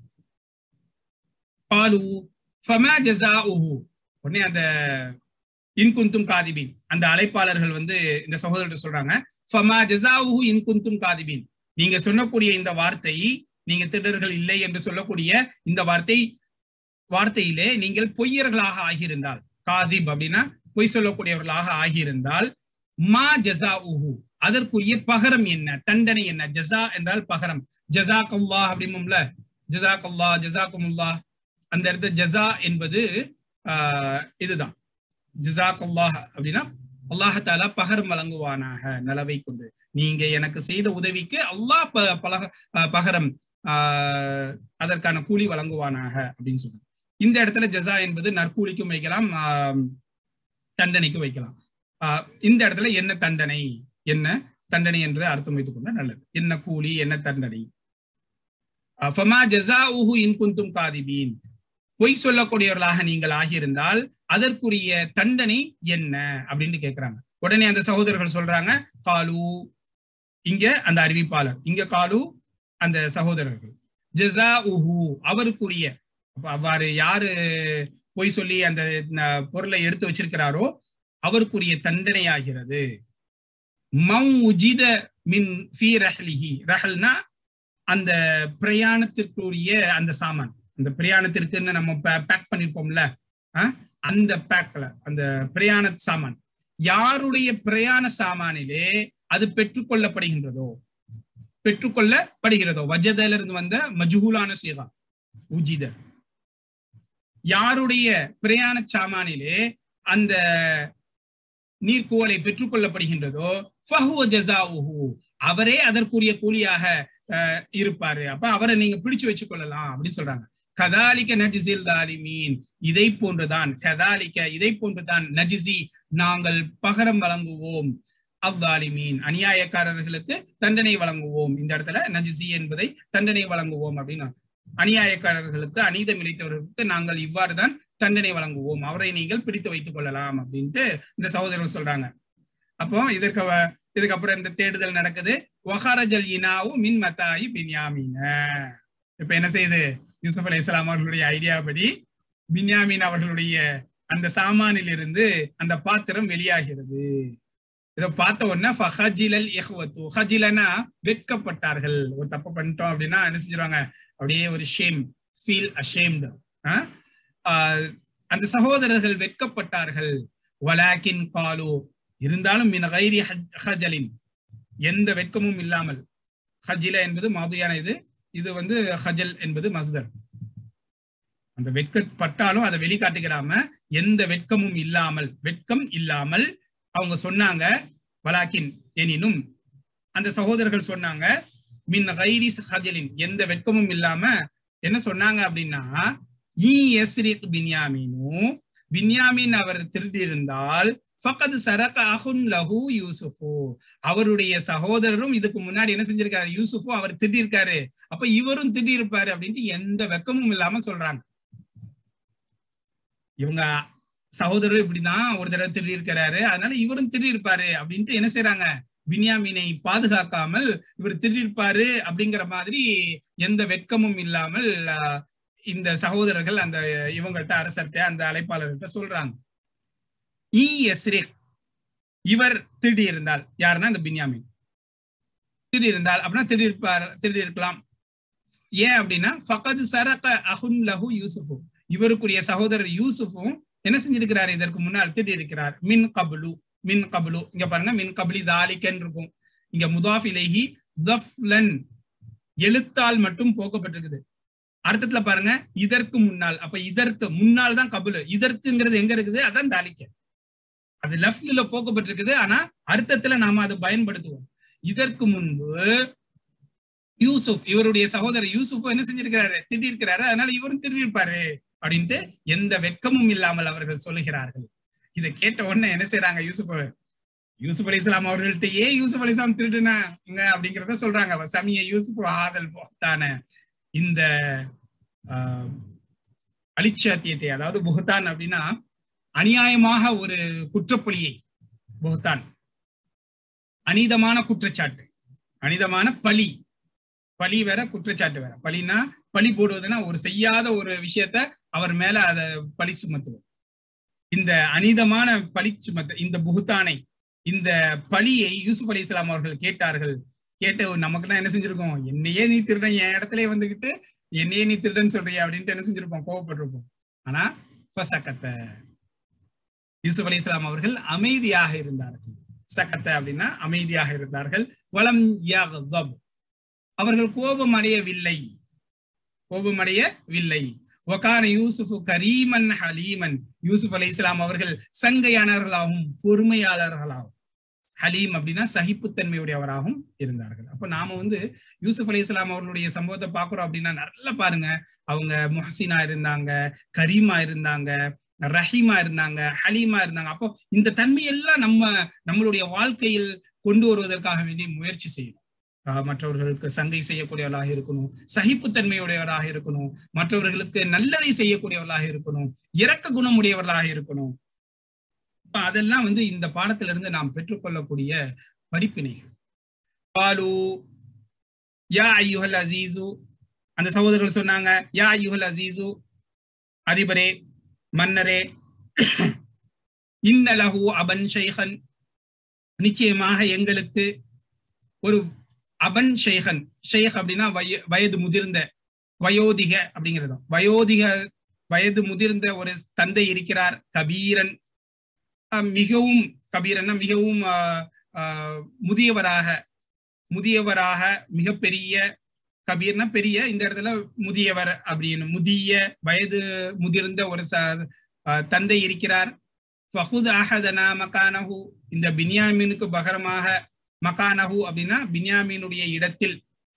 பாலு ஃபமா ஜஸாஉஹு உடனே அந்த இன்குந்தும் காதிபின் அந்த அழைப்பாளர்கள் வந்து இந்த சகோதரர்கள் சொல்றாங்க ஃபமா ஜஸாஉஹு இன்குந்தும் காதிபின் நீங்க சொல்லக்கூடிய இந்த வார்த்தை நீங்க திருடர்கள் இல்லை என்று சொல்லக்கூடிய இந்த வார்த்தை வார்த்தையிலே நீங்கள் பொய்யர்களாக ஆகியிருந்தால் காதிப் அப்படின்னா பொய் சொல்லக்கூடியவர்களாக ஆகியிருந்தால் மா ஜசா உஹு அதற்குரிய பகரம் என்ன தண்டனை என்ன ஜசா என்றால் பகரம் ஜசாக்குல்லா அப்படிமும்ல ஜசாக்குல்லா ஜசாக்குமுல்லா அந்த இடத்துல ஜசா என்பது ஆஹ் இதுதான் ஜசாக்குல்லா அப்படின்னா அல்லாஹால பகரம் வழங்குவானாக நலவை கொண்டு நீங்க எனக்கு செய்த உதவிக்கு அல்லாஹ் பலக பகரம் ஆஹ் அதற்கான கூலி வழங்குவானாக அப்படின்னு சொல்றாங்க இந்த இடத்துல ஜசா என்பது நற்கூலிக்கும் வைக்கலாம் தண்டனைக்கும் வைக்கலாம் இந்த இடத்துல என்ன தண்டனை என்ன தண்டனை என்று அர்த்தம் வைத்துக் கொண்ட நல்லது என்ன கூலி என்ன தண்டனை ஃபமா ஜஸாஉஹு இன் குந்தும் காதிபீன் பொய் சொல்லக்கூடியவர்களாக நீங்கள் ஆகியிருந்தால் அதற்குரிய தண்டனை என்ன அப்படின்னு கேட்கிறாங்க உடனே அந்த சகோதரர்கள் சொல்றாங்க காலு இங்க அந்த அறிவிப்பாளர் இங்க காலு அந்த சகோதரர்கள் ஜஸா உஹு அவருக்குரிய அவ்வாறு யாரு பொய் சொல்லி அந்த பொருளை எடுத்து வச்சிருக்கிறாரோ அவருக்குரிய தண்டனை ஆகிறது மௌஜித மின் ஃபி ரஹ்லிஹி ரஹல்னா அந்த பிரயாணத்திற்குரிய அந்த சாமான் அந்த பிரயாணத்திற்குன்னு நம்ம பேக் பண்ணிருப்போம்ல அந்த பேக்ல அந்த பிரயாண சாமான் யாருடைய பிரயாண சாமானிலே அது பெற்றுக்கொள்ளப்படுகின்றதோ பெற்றுக்கொள்ளப்படுகிறதோ வஜதில இருந்து வந்த மஜுகுலான சீகா உஜித யாருடைய பிரயாண சாமானிலே அந்த நீர்க்குவலை பெற்றுக்கொள்ளப்படுகின்றதோ அவரே அதற்குரிய கூலியாக இருப்பாரு அப்ப அவரை நீங்க பிடிச்சு வச்சு கொள்ளலாம் அப்படின்னு சொல்றாங்க கதாலிக்க நஜிசில் தாலிமீன் இதை போன்றுதான் கதாலிக்க இதை போன்றுதான் நஜிசி நாங்கள் பகரம் வழங்குவோம் அவ்வாலிமீன் அநியாயக்காரர்களுக்கு தண்டனை வழங்குவோம் இந்த இடத்துல நஜிசி என்பதை தண்டனை வழங்குவோம் அப்படின்னு அநியாயக்காரர்களுக்கு அநீதம் இழைத்தவர்களுக்கு நாங்கள் இவ்வாறுதான் தண்டனை வழங்குவோம் அவரை நீங்கள் பிடித்து வைத்துக் கொள்ளலாம் அப்படின்ட்டு இந்த சகோதரர்கள் சொல்றாங்க அப்போ இதற்கு இதுக்கப்புறம் இந்த தேடுதல் நடக்குது ஒஹரஜல் இனாவும் மின் மத்தாயி பின்யாமீன இப்ப என்ன செய்யுது யூசுப் அலி இஸ்லாம் அவர்களுடைய ஐடியாபடி பின்யாமீன் அவர்களுடைய அந்த சாமானில் இருந்து அந்த பாத்திரம் வெளியாகிறது இதை பார்த்த உடனே ஃபஹஜிலல் இஹ்வத்து ஹஜிலனா வெட்கப்பட்டார்கள் ஒரு தப்பு பண்ணிட்டோம் அப்படின்னா என்ன செஞ்சிருவாங்க அப்படியே ஒரு ஷேம் ஃபீல் அஷேம்டு அந்த சகோதரர்கள் வெட்கப்பட்டார்கள் வலாக்கின் காலு இருந்தாலும் மின் கைரி ஹஜலின் எந்த வெட்கமும் இல்லாமல் ஹஜில என்பது மாதியான இது இது வந்து ஹஜல் என்பது மஸ்தர் அந்த வெட்கப்பட்டாலும் அதை வெளிக்காட்டுகிறாம எந்த வெட்கமும் இல்லாமல் வெட்கம் இல்லாமல் அவங்க சொன்னாங்க வலாக்கின் எனினும் அந்த சகோதரர்கள் சொன்னாங்க மின் கைரி ஹஜலின் எந்த வெட்கமும் இல்லாம என்ன சொன்னாங்க அப்படின்னா ஈ எஸ்ரிக் பின்யாமீனு பின்யாமின் அவர் திருடி இருந்தால் ஃபகது சரக அஹுன் லஹு யூசுஃபு அவருடைய சகோதரரும் இதுக்கு முன்னாடி என்ன செஞ்சிருக்காரு யூசுஃபு அவர் திட்டிருக்காரு அப்ப இவரும் திட்டி இருப்பாரு அப்படின்ட்டு எந்த வெக்கமும் இல்லாம சொல்றாங்க இவங்க சகோதரர் இப்படிதான் ஒரு தடவை திட்டி இருக்கிறாரு அதனால இவரும் திட்டி இருப்பாரு அப்படின்ட்டு என்ன செய்யறாங்க பின்யாமினை பாதுகாக்காமல் இவர் திட்டிருப்பாரு அப்படிங்கிற மாதிரி எந்த வெட்கமும் இல்லாமல் இந்த சகோதரர்கள் அந்த இவங்கள்ட்ட அரசர்கிட்ட அந்த அழைப்பாளர்கிட்ட சொல்றாங்க ஈ எஸ்ரிக் இவர் திருடி இருந்தால் யாருன்னா இந்த பின்யாமின் திருடி இருந்தால் அப்படின்னா திருடி இருப்பார் திருடி இருக்கலாம் ஏன் அப்படின்னா ஃபகது சரக அஹுன் லஹு யூசுஃபு இவருக்குரிய சகோதரர் யூசுஃபும் என்ன செஞ்சிருக்கிறார் இதற்கு முன்னால் திருடி இருக்கிறார் மின் கபுலு மின் கபுலு இங்க பாருங்க மின் கபுலி தாலிக்கன் இருக்கும் இங்க முதாஃப் இலைஹி தஃப்லன் எழுத்தால் மட்டும் போக்கப்பட்டிருக்குது அர்த்தத்துல பாருங்க இதற்கு முன்னால் அப்ப இதற்கு முன்னால் தான் கபுலு இதற்குங்கிறது எங்க இருக்குது அதான் தாலிக்க அது லெஃப்ட்ல போக்கப்பட்டிருக்குது ஆனா அர்த்தத்துல நாம அதை பயன்படுத்துவோம் இதற்கு முன்பு யூசுப் இவருடைய சகோதரர் யூசுப் என்ன செஞ்சிருக்கிறாரு திட்டிருக்கிறாரு அதனால இவரும் திட்டிருப்பாரு அப்படின்ட்டு எந்த வெட்கமும் இல்லாமல் அவர்கள் சொல்லுகிறார்கள் இதை கேட்ட உடனே என்ன செய்யறாங்க யூசுப் யூசுப் அலி இஸ்லாம் அவர்கள்ட்டயே யூசுப் அலி இஸ்லாம் திருடுனாங்க அப்படிங்கிறத சொல்றாங்க சமிய யூசுப் ஆதல் தான இந்த அலிச்சாத்தியத்தை அதாவது புகத்தான் அப்படின்னா அநியாயமாக ஒரு குற்றப்பொழியை புகத்தான் அநீதமான குற்றச்சாட்டு அனிதமான பழி பழி வேற குற்றச்சாட்டு வேற பழினா பழி போடுவதுன்னா ஒரு செய்யாத ஒரு விஷயத்த அவர் மேல அத பழி சுமத்துவது இந்த அனிதமான பழி சுமத்த இந்த புகுத்தானை இந்த பழியை யூசுப் அலி இஸ்லாம் அவர்கள் கேட்டார்கள் கேட்டு நமக்குலாம் என்ன செஞ்சிருக்கோம் என்னையே நீ திருடன் என் இடத்துல வந்துகிட்டு என்னையே நீ திருடன் சொல்றியா அப்படின்ட்டு என்ன செஞ்சிருப்போம் கோவப்பட்டிருப்போம் ஆனா சக்கத்த யூசுப் அலி இஸ்லாம் அவர்கள் அமைதியாக இருந்தார்கள் சக்கத்த அப்படின்னா அமைதியாக இருந்தார்கள் வளம் அவர்கள் கோபம் அடையவில்லை கோபம் அடையவில்லை ஒகான யூசுப் கரீமன் ஹலீமன் யூசுப் அலி இஸ்லாம் அவர்கள் சங்கையானவர்களாகவும் பொறுமையாளர்களாகவும் ஹலீம் அப்படின்னா சகிப்புத்தன்மையுடையவராகவும் இருந்தார்கள் அப்ப நாம வந்து யூசுப் அலி இஸ்லாம் அவர்களுடைய சம்பவத்தை பாக்குறோம் அப்படின்னா நல்லா பாருங்க அவங்க முஹசினா இருந்தாங்க கரீமா இருந்தாங்க ரஹீமா இருந்தாங்க ஹலீமா இருந்தாங்க அப்போ இந்த தன்மையெல்லாம் நம்ம நம்மளுடைய வாழ்க்கையில் கொண்டு வருவதற்காக வேண்டி முயற்சி செய்யணும் மற்றவர்களுக்கு சங்கை செய்யக்கூடியவர்களாக இருக்கணும் சகிப்புத்தன்மையுடையவராக இருக்கணும் மற்றவர்களுக்கு நல்லதை செய்யக்கூடியவர்களாக இருக்கணும் இரக்க குணமுடையவர்களாக இருக்கணும் அதெல்லாம் வந்து இந்த பாடத்திலிருந்து நாம் பெற்றுக்கொள்ளக்கூடிய படிப்பினைகள் பாலு யா ஐயுஹல் அசீசு அந்த சகோதரர்கள் சொன்னாங்க யா ஐயுஹல் அசீசு அதிபரே மன்னரே இன்னலஹு அபன் ஷைஹன் நிச்சயமாக எங்களுக்கு ஒரு அபன் ஷேகன் ஷேக் அப்படின்னா வய வயது முதிர்ந்த வயோதிக அப்படிங்கிறது வயோதிக வயது முதிர்ந்த ஒரு தந்தை இருக்கிறார் கபீரன் மிகவும் கபீரன்னா மிகவும் முதியவராக முதியவராக மிகப்பெரிய கபீர்னா பெரிய இந்த இடத்துல முதியவர் அப்படின்னு முதிய வயது முதிர்ந்த ஒரு தந்தை இருக்கிறார் ஃபஹுத் அஹதனா மகானஹு இந்த பின்யாமீனுக்கு பகரமாக மகானஹு அப்படின்னா பின்யாமீனுடைய இடத்தில்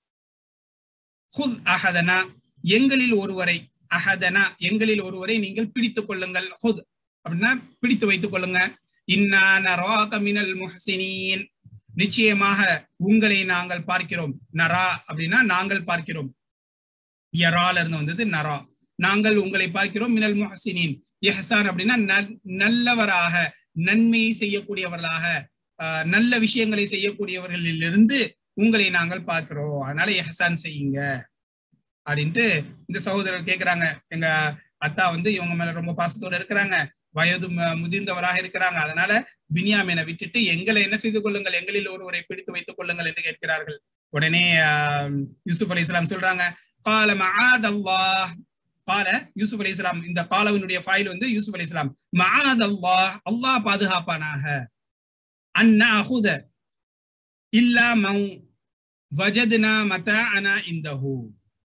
ஹுத் அஹதனா எங்களில் ஒருவரை அஹதனா எங்களில் ஒருவரை நீங்கள் பிடித்துக் கொள்ளுங்கள் ஹுத் அப்படின்னா பிடித்து வைத்துக் கொள்ளுங்க இன்னா நராக மினல் முஹ்சினீன் நிச்சயமாக உங்களை நாங்கள் பார்க்கிறோம் நரா அப்படின்னா நாங்கள் பார்க்கிறோம் யரால இருந்து வந்தது நரா நாங்கள் உங்களை பார்க்கிறோம் மினல் முஹசினின் எஹசான் அப்படின்னா நல்லவராக நன்மையை செய்யக்கூடியவர்களாக நல்ல விஷயங்களை செய்யக்கூடியவர்களிலிருந்து உங்களை நாங்கள் பார்க்கிறோம் அதனால எஹசான் செய்யுங்க அப்படின்ட்டு இந்த சகோதரர் கேக்குறாங்க எங்க அத்தா வந்து இவங்க மேல ரொம்ப பாசத்தோட இருக்கிறாங்க வயது முதிர்ந்தவராக இருக்கிறாங்க அதனால பினியாமினை விட்டுட்டு எங்களை என்ன செய்து கொள்ளுங்கள் எங்களில் ஒருவரை பிடித்து வைத்துக் கொள்ளுங்கள் என்று கேட்கிறார்கள் உடனே யூசுப் அலி இஸ்லாம் சொல்றாங்க கால மகாதல்லா கால யூசுப் அலி இஸ்லாம் இந்த காலவினுடைய ஃபைல் வந்து யூசுப் அலி இஸ்லாம் மகாதல்லா அல்லாஹ் பாதுகாப்பானாக அண்ணா அஹுத இல்லா மௌ வஜத்னா மதாஅனா இந்தஹு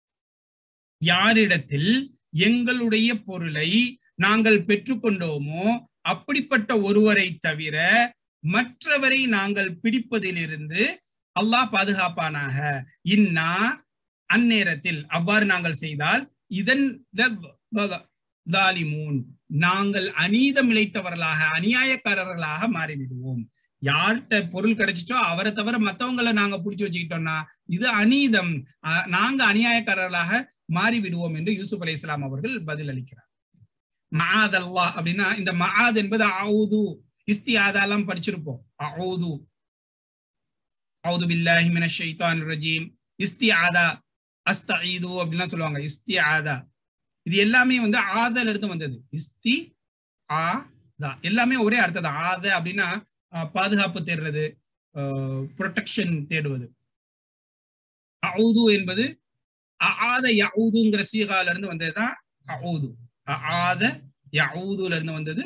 யாரிடத்தில் எங்களுடைய பொருளை நாங்கள் பெற்றுக்கொண்டோமோ அப்படிப்பட்ட ஒருவரை தவிர மற்றவரை நாங்கள் பிடிப்பதிலிருந்து அல்லாஹ் பாதுகாப்பானாக இன்னா அந்நேரத்தில் அவ்வாறு நாங்கள் செய்தால் இதன் தாலிமூன் நாங்கள் அநீதம் இழைத்தவர்களாக அநியாயக்காரர்களாக மாறிவிடுவோம் யார்கிட்ட பொருள் கிடைச்சிச்சோ அவரை தவிர மத்தவங்களை நாங்க புடிச்சு வச்சுக்கிட்டோம்னா இது அநீதம் நாங்க அநியாயக்காரர்களாக மாறிவிடுவோம் என்று யூசுப் அலி இஸ்லாம் அவர்கள் பதில் அளிக்கிறார் மகாத் அல்லா அப்படின்னா இந்த மகாத் என்பது அவுது இஸ்தியாதாலாம் படிச்சிருப்போம் அவுது அவுது பில்லாஹி மினஷ் ஷைத்தானிர் ரஜீம் இஸ்தியாதா அஸ்தஈது அப்படின்லாம் சொல்லுவாங்க இஸ்தியாதா இது எல்லாமே வந்து ஆதல் இருந்து வந்தது இஸ்தி ஆதா எல்லாமே ஒரே அர்த்தம் தான் ஆத அப்படின்னா பாதுகாப்பு தேடுறது ப்ரொடெக்ஷன் தேடுவது அவுது என்பது ஆத யவுதுங்கிற சீகால இருந்து வந்ததுதான் அவுது ஆத யவுதுல இருந்து வந்தது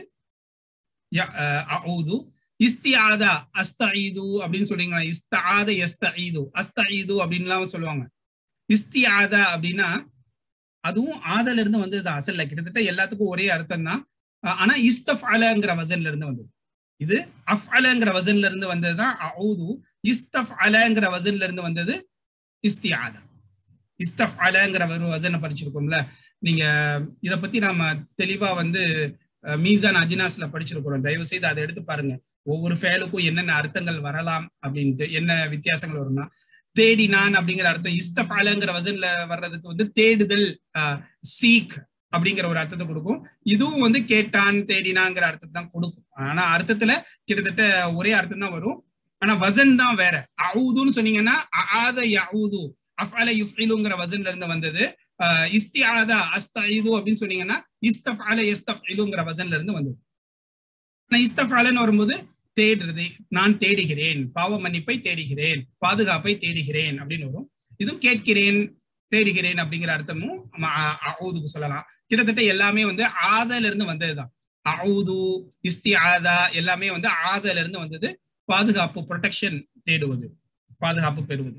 அவுது இஸ்தியாதா அஸ்தஈது அப்படின்னு சொல்றீங்களா இஸ்தாத எஸ்தஈது அஸ்தஈது அப்படின்லாம் சொல்லுவாங்க இஸ்தியாதா அப்படின்னா அதுவும் ஆதல இருந்து வந்ததுதான் அசல்ல கிட்டத்தட்ட எல்லாத்துக்கும் ஒரே அர்த்தம் தான் ஆனா இஸ்தப் அலங்கிற வசன்ல இருந்து வந்தது இது அஃப் அலங்கிற வசன்ல இருந்து வந்ததுதான் அவுது இஸ்தப் அலங்கிற வசன்ல இருந்து வந்தது இஸ்தியாதா இஸ்தப் அலங்கிற ஒரு வசனை படிச்சிருக்கோம்ல நீங்க இத பத்தி நாம தெளிவா வந்து மீசான் அஜினாஸ்ல படிச்சிருக்கிறோம் தயவு செய்து அதை எடுத்து பாருங்க ஒவ்வொரு ஃபேலுக்கும் என்னென்ன அர்த்தங்கள் வரலாம் அப்படின்ட்டு என்ன வித்தியாசங்கள் வரும்னா தேடினான் அப்படிங்கிற அர்த்தம் இஸ்தஃபாலங்கிற வசன்ல வர்றதுக்கு வந்து தேடுதல் சீக் அப்படிங்கிற ஒரு அர்த்தத்தை கொடுக்கும் இதுவும் வந்து கேட்டான் தேடினான்ங்கிற அர்த்தத்தை தான் கொடுக்கும் ஆனா அர்த்தத்துல கிட்டத்தட்ட ஒரே அர்த்தம் தான் வரும் ஆனா வசன் தான் வேற அவுதுன்னு சொன்னீங்கன்னா ஆத யவுது அஃஅல யுஃபிலுங்கிற வசன்ல இருந்து வந்தது இஸ்திஆதா அஸ்தஈது அப்படின்னு சொன்னீங்கன்னா இஸ்தஃஅல யஸ்தஃஇலுங்கிற வசன்ல இருந்து வந்தது ஆனா இஸ்தஃஅலன்னு வரும்போது தேடுறது நான் தேடுகிறேன் பாவ மன்னிப்பை தேடுகிறேன் பாதுகாப்பை தேடுகிறேன் அப்படின்னு வரும் இதுவும் கேட்கிறேன் தேடுகிறேன் அப்படிங்கிற அர்த்தமும் அவுதுக்கு சொல்லலாம் கிட்டத்தட்ட எல்லாமே வந்து ஆதல இருந்து வந்ததுதான் அவுது இஸ்தி ஆதா எல்லாமே வந்து ஆதல இருந்து வந்தது பாதுகாப்பு ப்ரொடெக்ஷன் தேடுவது பாதுகாப்பு பெறுவது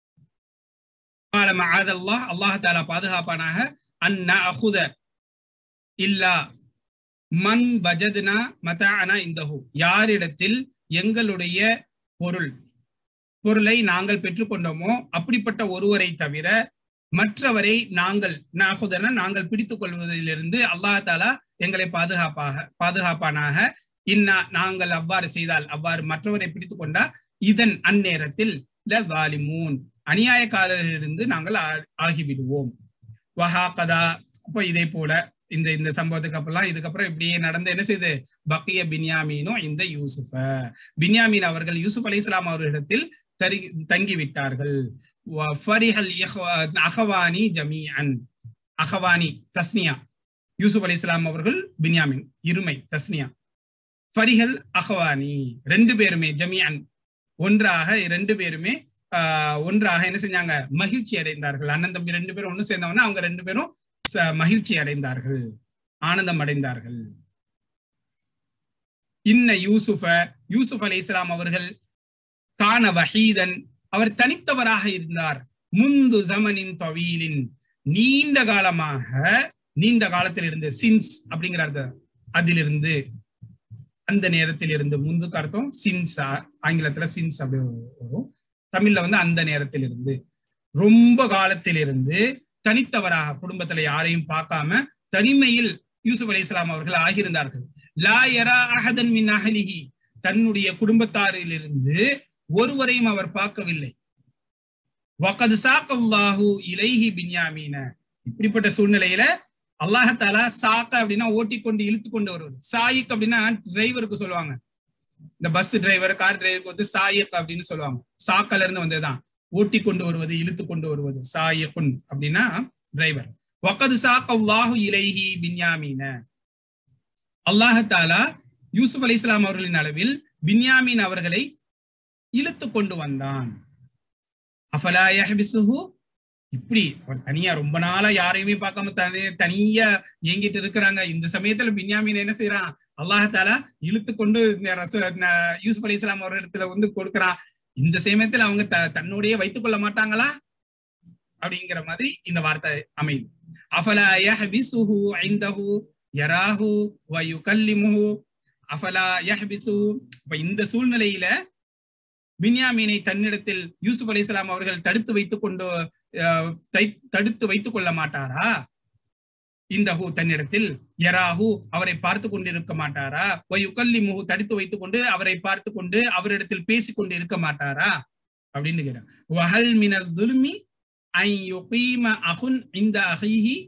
ஆதல்லாஹ் அல்லாஹ் தாலா பாதுகாப்பானாக அன்னா அஹுத இல்லா மண் பஜத்னா மதானா இந்தஹு யாரிடத்தில் எங்களுடைய பொருள் பொருளை நாங்கள் பெற்றுக்கொண்டோமோ அப்படிப்பட்ட ஒருவரை தவிர மற்றவரை நாங்கள் நாகுதன நாங்கள் பிடித்துக் கொள்வதிலிருந்து அல்லாஹ் தாலா எங்களை பாதுகாப்பாக பாதுகாப்பானாக இன்னா நாங்கள் அவ்வாறு செய்தால் அவ்வாறு மற்றவரை பிடித்துக் கொண்டா இதன் அந்நேரத்தில் வாலிமூன் அநியாயக்காரரிலிருந்து நாங்கள் ஆகிவிடுவோம் வஹாகதா அப்போ இதே போல இந்த இந்த சம்பவத்துக்கு அப்புறம் இதுக்கப்புறம் இப்படியே நடந்து என்ன செய்து பக்கிய பின்யாமீனும் இந்த யூசுஃப பின்யாமீன் அவர்கள் யூசுப் அலி இஸ்லாம் அவர்களிடத்தில் தரி தங்கி விட்டார்கள் அகவானி ஜமீஅன் அகவானி தஸ்னியா யூசுப் அலி இஸ்லாம் அவர்கள் பின்யாமின் இருமை தஸ்னியா ஃபரிஹல் அகவானி ரெண்டு பேருமே ஜமியன் ஒன்றாக ரெண்டு பேருமே ஆஹ் ஒன்றாக என்ன செஞ்சாங்க மகிழ்ச்சி அடைந்தார்கள் அண்ணன் தம்பி ரெண்டு பேரும் ஒண்ணு சேர்ந்தவொன்னா அவங்க ரெண்டு பேரும் மகிழ்ச்சி அடைந்தார்கள் ஆனந்தம் அடைந்தார்கள் இன்ன யூசுஃப யூசுப் அலி இஸ்லாம் அவர்கள் கான வஹீதன் அவர் தனித்தவராக இருந்தார் முந்து ஜமனின் தவீலின் நீண்ட காலமாக நீண்ட காலத்தில் இருந்து சின்ஸ் அப்படிங்கிற அர்த்தம் அதிலிருந்து அந்த நேரத்தில் இருந்து முந்துக்கு அர்த்தம் சின்ஸ் ஆங்கிலத்துல சின்ஸ் அப்படி வரும் தமிழ்ல வந்து அந்த நேரத்தில் இருந்து ரொம்ப காலத்தில் இருந்து தனித்தவராக குடும்பத்துல யாரையும் பார்க்காம தனிமையில் யூசுப் அலி இஸ்லாம் அவர்கள் ஆகியிருந்தார்கள் லா யரா அஹதன் மின் அஹலிஹி தன்னுடைய குடும்பத்தாரிலிருந்து ஒருவரையும் அவர் பார்க்கவில்லை வகது சாக்கல்லாஹு இலைஹி பின்யாமீன இப்படிப்பட்ட சூழ்நிலையில அல்லாஹாலா சாக்க அப்படின்னா ஓட்டி கொண்டு இழுத்து கொண்டு வருவது சாயிக் அப்படின்னா டிரைவருக்கு சொல்லுவாங்க இந்த பஸ் டிரைவர் கார் டிரைவருக்கு வந்து சாயக் அப்படின்னு சொல்லுவாங்க சாக்கல இருந்து வந்ததுதான் ஓட்டி கொண்டு வருவது இழுத்து கொண்டு வருவது சாயக்குன் அப்படின்னா டிரைவர் வகது சாக்கல்லாஹு இலைஹி பின்யாமீன அல்லாஹாலா யூசுப் அலி இஸ்லாம் அவர்களின் அளவில் பின்யாமீன் அவர்களை இழுத்து கொண்டு வந்தான் அஃபலா யஹ்பிசுஹு இப்படி அவர் தனியா ரொம்ப நாளா யாரையுமே பார்க்காம தனி தனியா இயங்கிட்டு இருக்கிறாங்க இந்த சமயத்துல பின்யாமீன் என்ன செய்யறான் அல்லாஹாலா இழுத்து கொண்டு யூசுப் அலி இஸ்லாம் அவர் இடத்துல வந்து கொடுக்குறான் இந்த சமயத்துல அவங்க த தன்னுடைய வைத்துக் கொள்ள மாட்டாங்களா அப்படிங்கிற மாதிரி இந்த வார்த்தை அமையுது அஃபலா யஹ்பிசுஹு ஐந்தஹு யராஹு வ யுகல்லிமுஹு அஃபலா யஹ்பிசு இப்ப இந்த சூழ்நிலையில பின்யாமீனை தன்னிடத்தில் யூசுப் அலி இஸ்லாம் அவர்கள் தடுத்து வைத்துக் கொண்டு தடுத்து வைத்துக் கொள்ள மாட்டாரா இந்த ஹூ தன்னிடத்தில் யராஹு அவரை பார்த்து கொண்டு இருக்க மாட்டாரா ஒயுகல்லி முகு தடுத்து வைத்துக் கொண்டு அவரை பார்த்து கொண்டு அவரிடத்தில் பேசிக் கொண்டு இருக்க மாட்டாரா அப்படின்னு கேட்டார் வஹல் மினல் துல்மி ஐ யுகீம அஹுன் இந்த அஹீஹி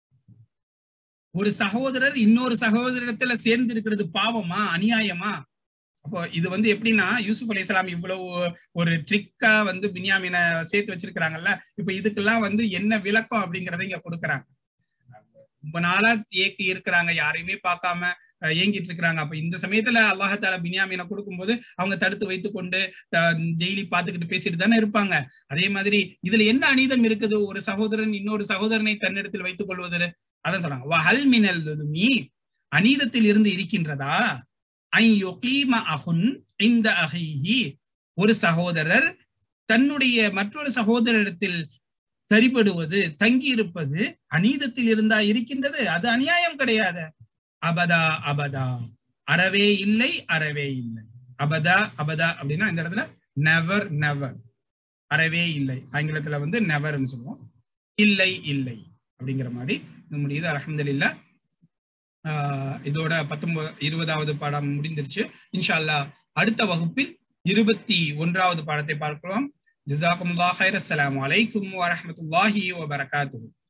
ஒரு சகோதரர் இன்னொரு சகோதரத்துல சேர்ந்து இருக்கிறது பாவமா அநியாயமா அப்போ இது வந்து எப்படின்னா யூசுப் அலி இஸ்லாம் இவ்வளவு ஒரு ட்ரிக்கா வந்து பின்யாமின சேர்த்து வச்சிருக்கிறாங்கல்ல இப்ப இதுக்கெல்லாம் வந்து என்ன விளக்கம் அப்படிங்கறத இங்க கொடுக்குறாங்க ரொம்ப நாளா ஏக்கி இருக்கிறாங்க யாரையுமே பார்க்காம ஏங்கிட்டு இருக்கிறாங்க அப்ப இந்த சமயத்துல அல்லாஹால பின்யாமீனை கொடுக்கும்போது அவங்க தடுத்து வைத்து கொண்டு டெய்லி பார்த்துக்கிட்டு பேசிட்டு தானே இருப்பாங்க அதே மாதிரி இதுல என்ன அநீதம் இருக்குது ஒரு சகோதரன் இன்னொரு சகோதரனை தன்னிடத்தில் வைத்துக் கொள்வதில் அதான் சொல்றாங்க வஹல் மினல் மீ அநீதத்தில் இருந்து இருக்கின்றதா இந்த அகைஹி ஒரு சகோதரர் தன்னுடைய மற்றொரு சகோதரரிடத்தில் தரிபடுவது தங்கி இருப்பது அநீதத்தில் இருந்தா இருக்கின்றது அது அநியாயம் கிடையாது அபதா அபதா அறவே இல்லை அறவே இல்லை அபதா அபதா அப்படின்னா இந்த இடத்துல நெவர் நெவர் அறவே இல்லை ஆங்கிலத்துல வந்து நெவர்னு சொல்லுவோம் இல்லை இல்லை அப்படிங்கிற மாதிரி முடியுது அலமதுல்லா இதோட பத்தொன்பது இருபதாவது பாடம் முடிந்துருச்சு இன்ஷா அல்லா அடுத்த வகுப்பில் இருபத்தி ஒன்றாவது பாடத்தை பார்க்கலாம் ஜிசாக்குமுல்லாஹ் ஹைர் அஸ்ஸலாமு அலைக்கும் வரஹ்மத்துல்லாஹி வபரகாத்துஹு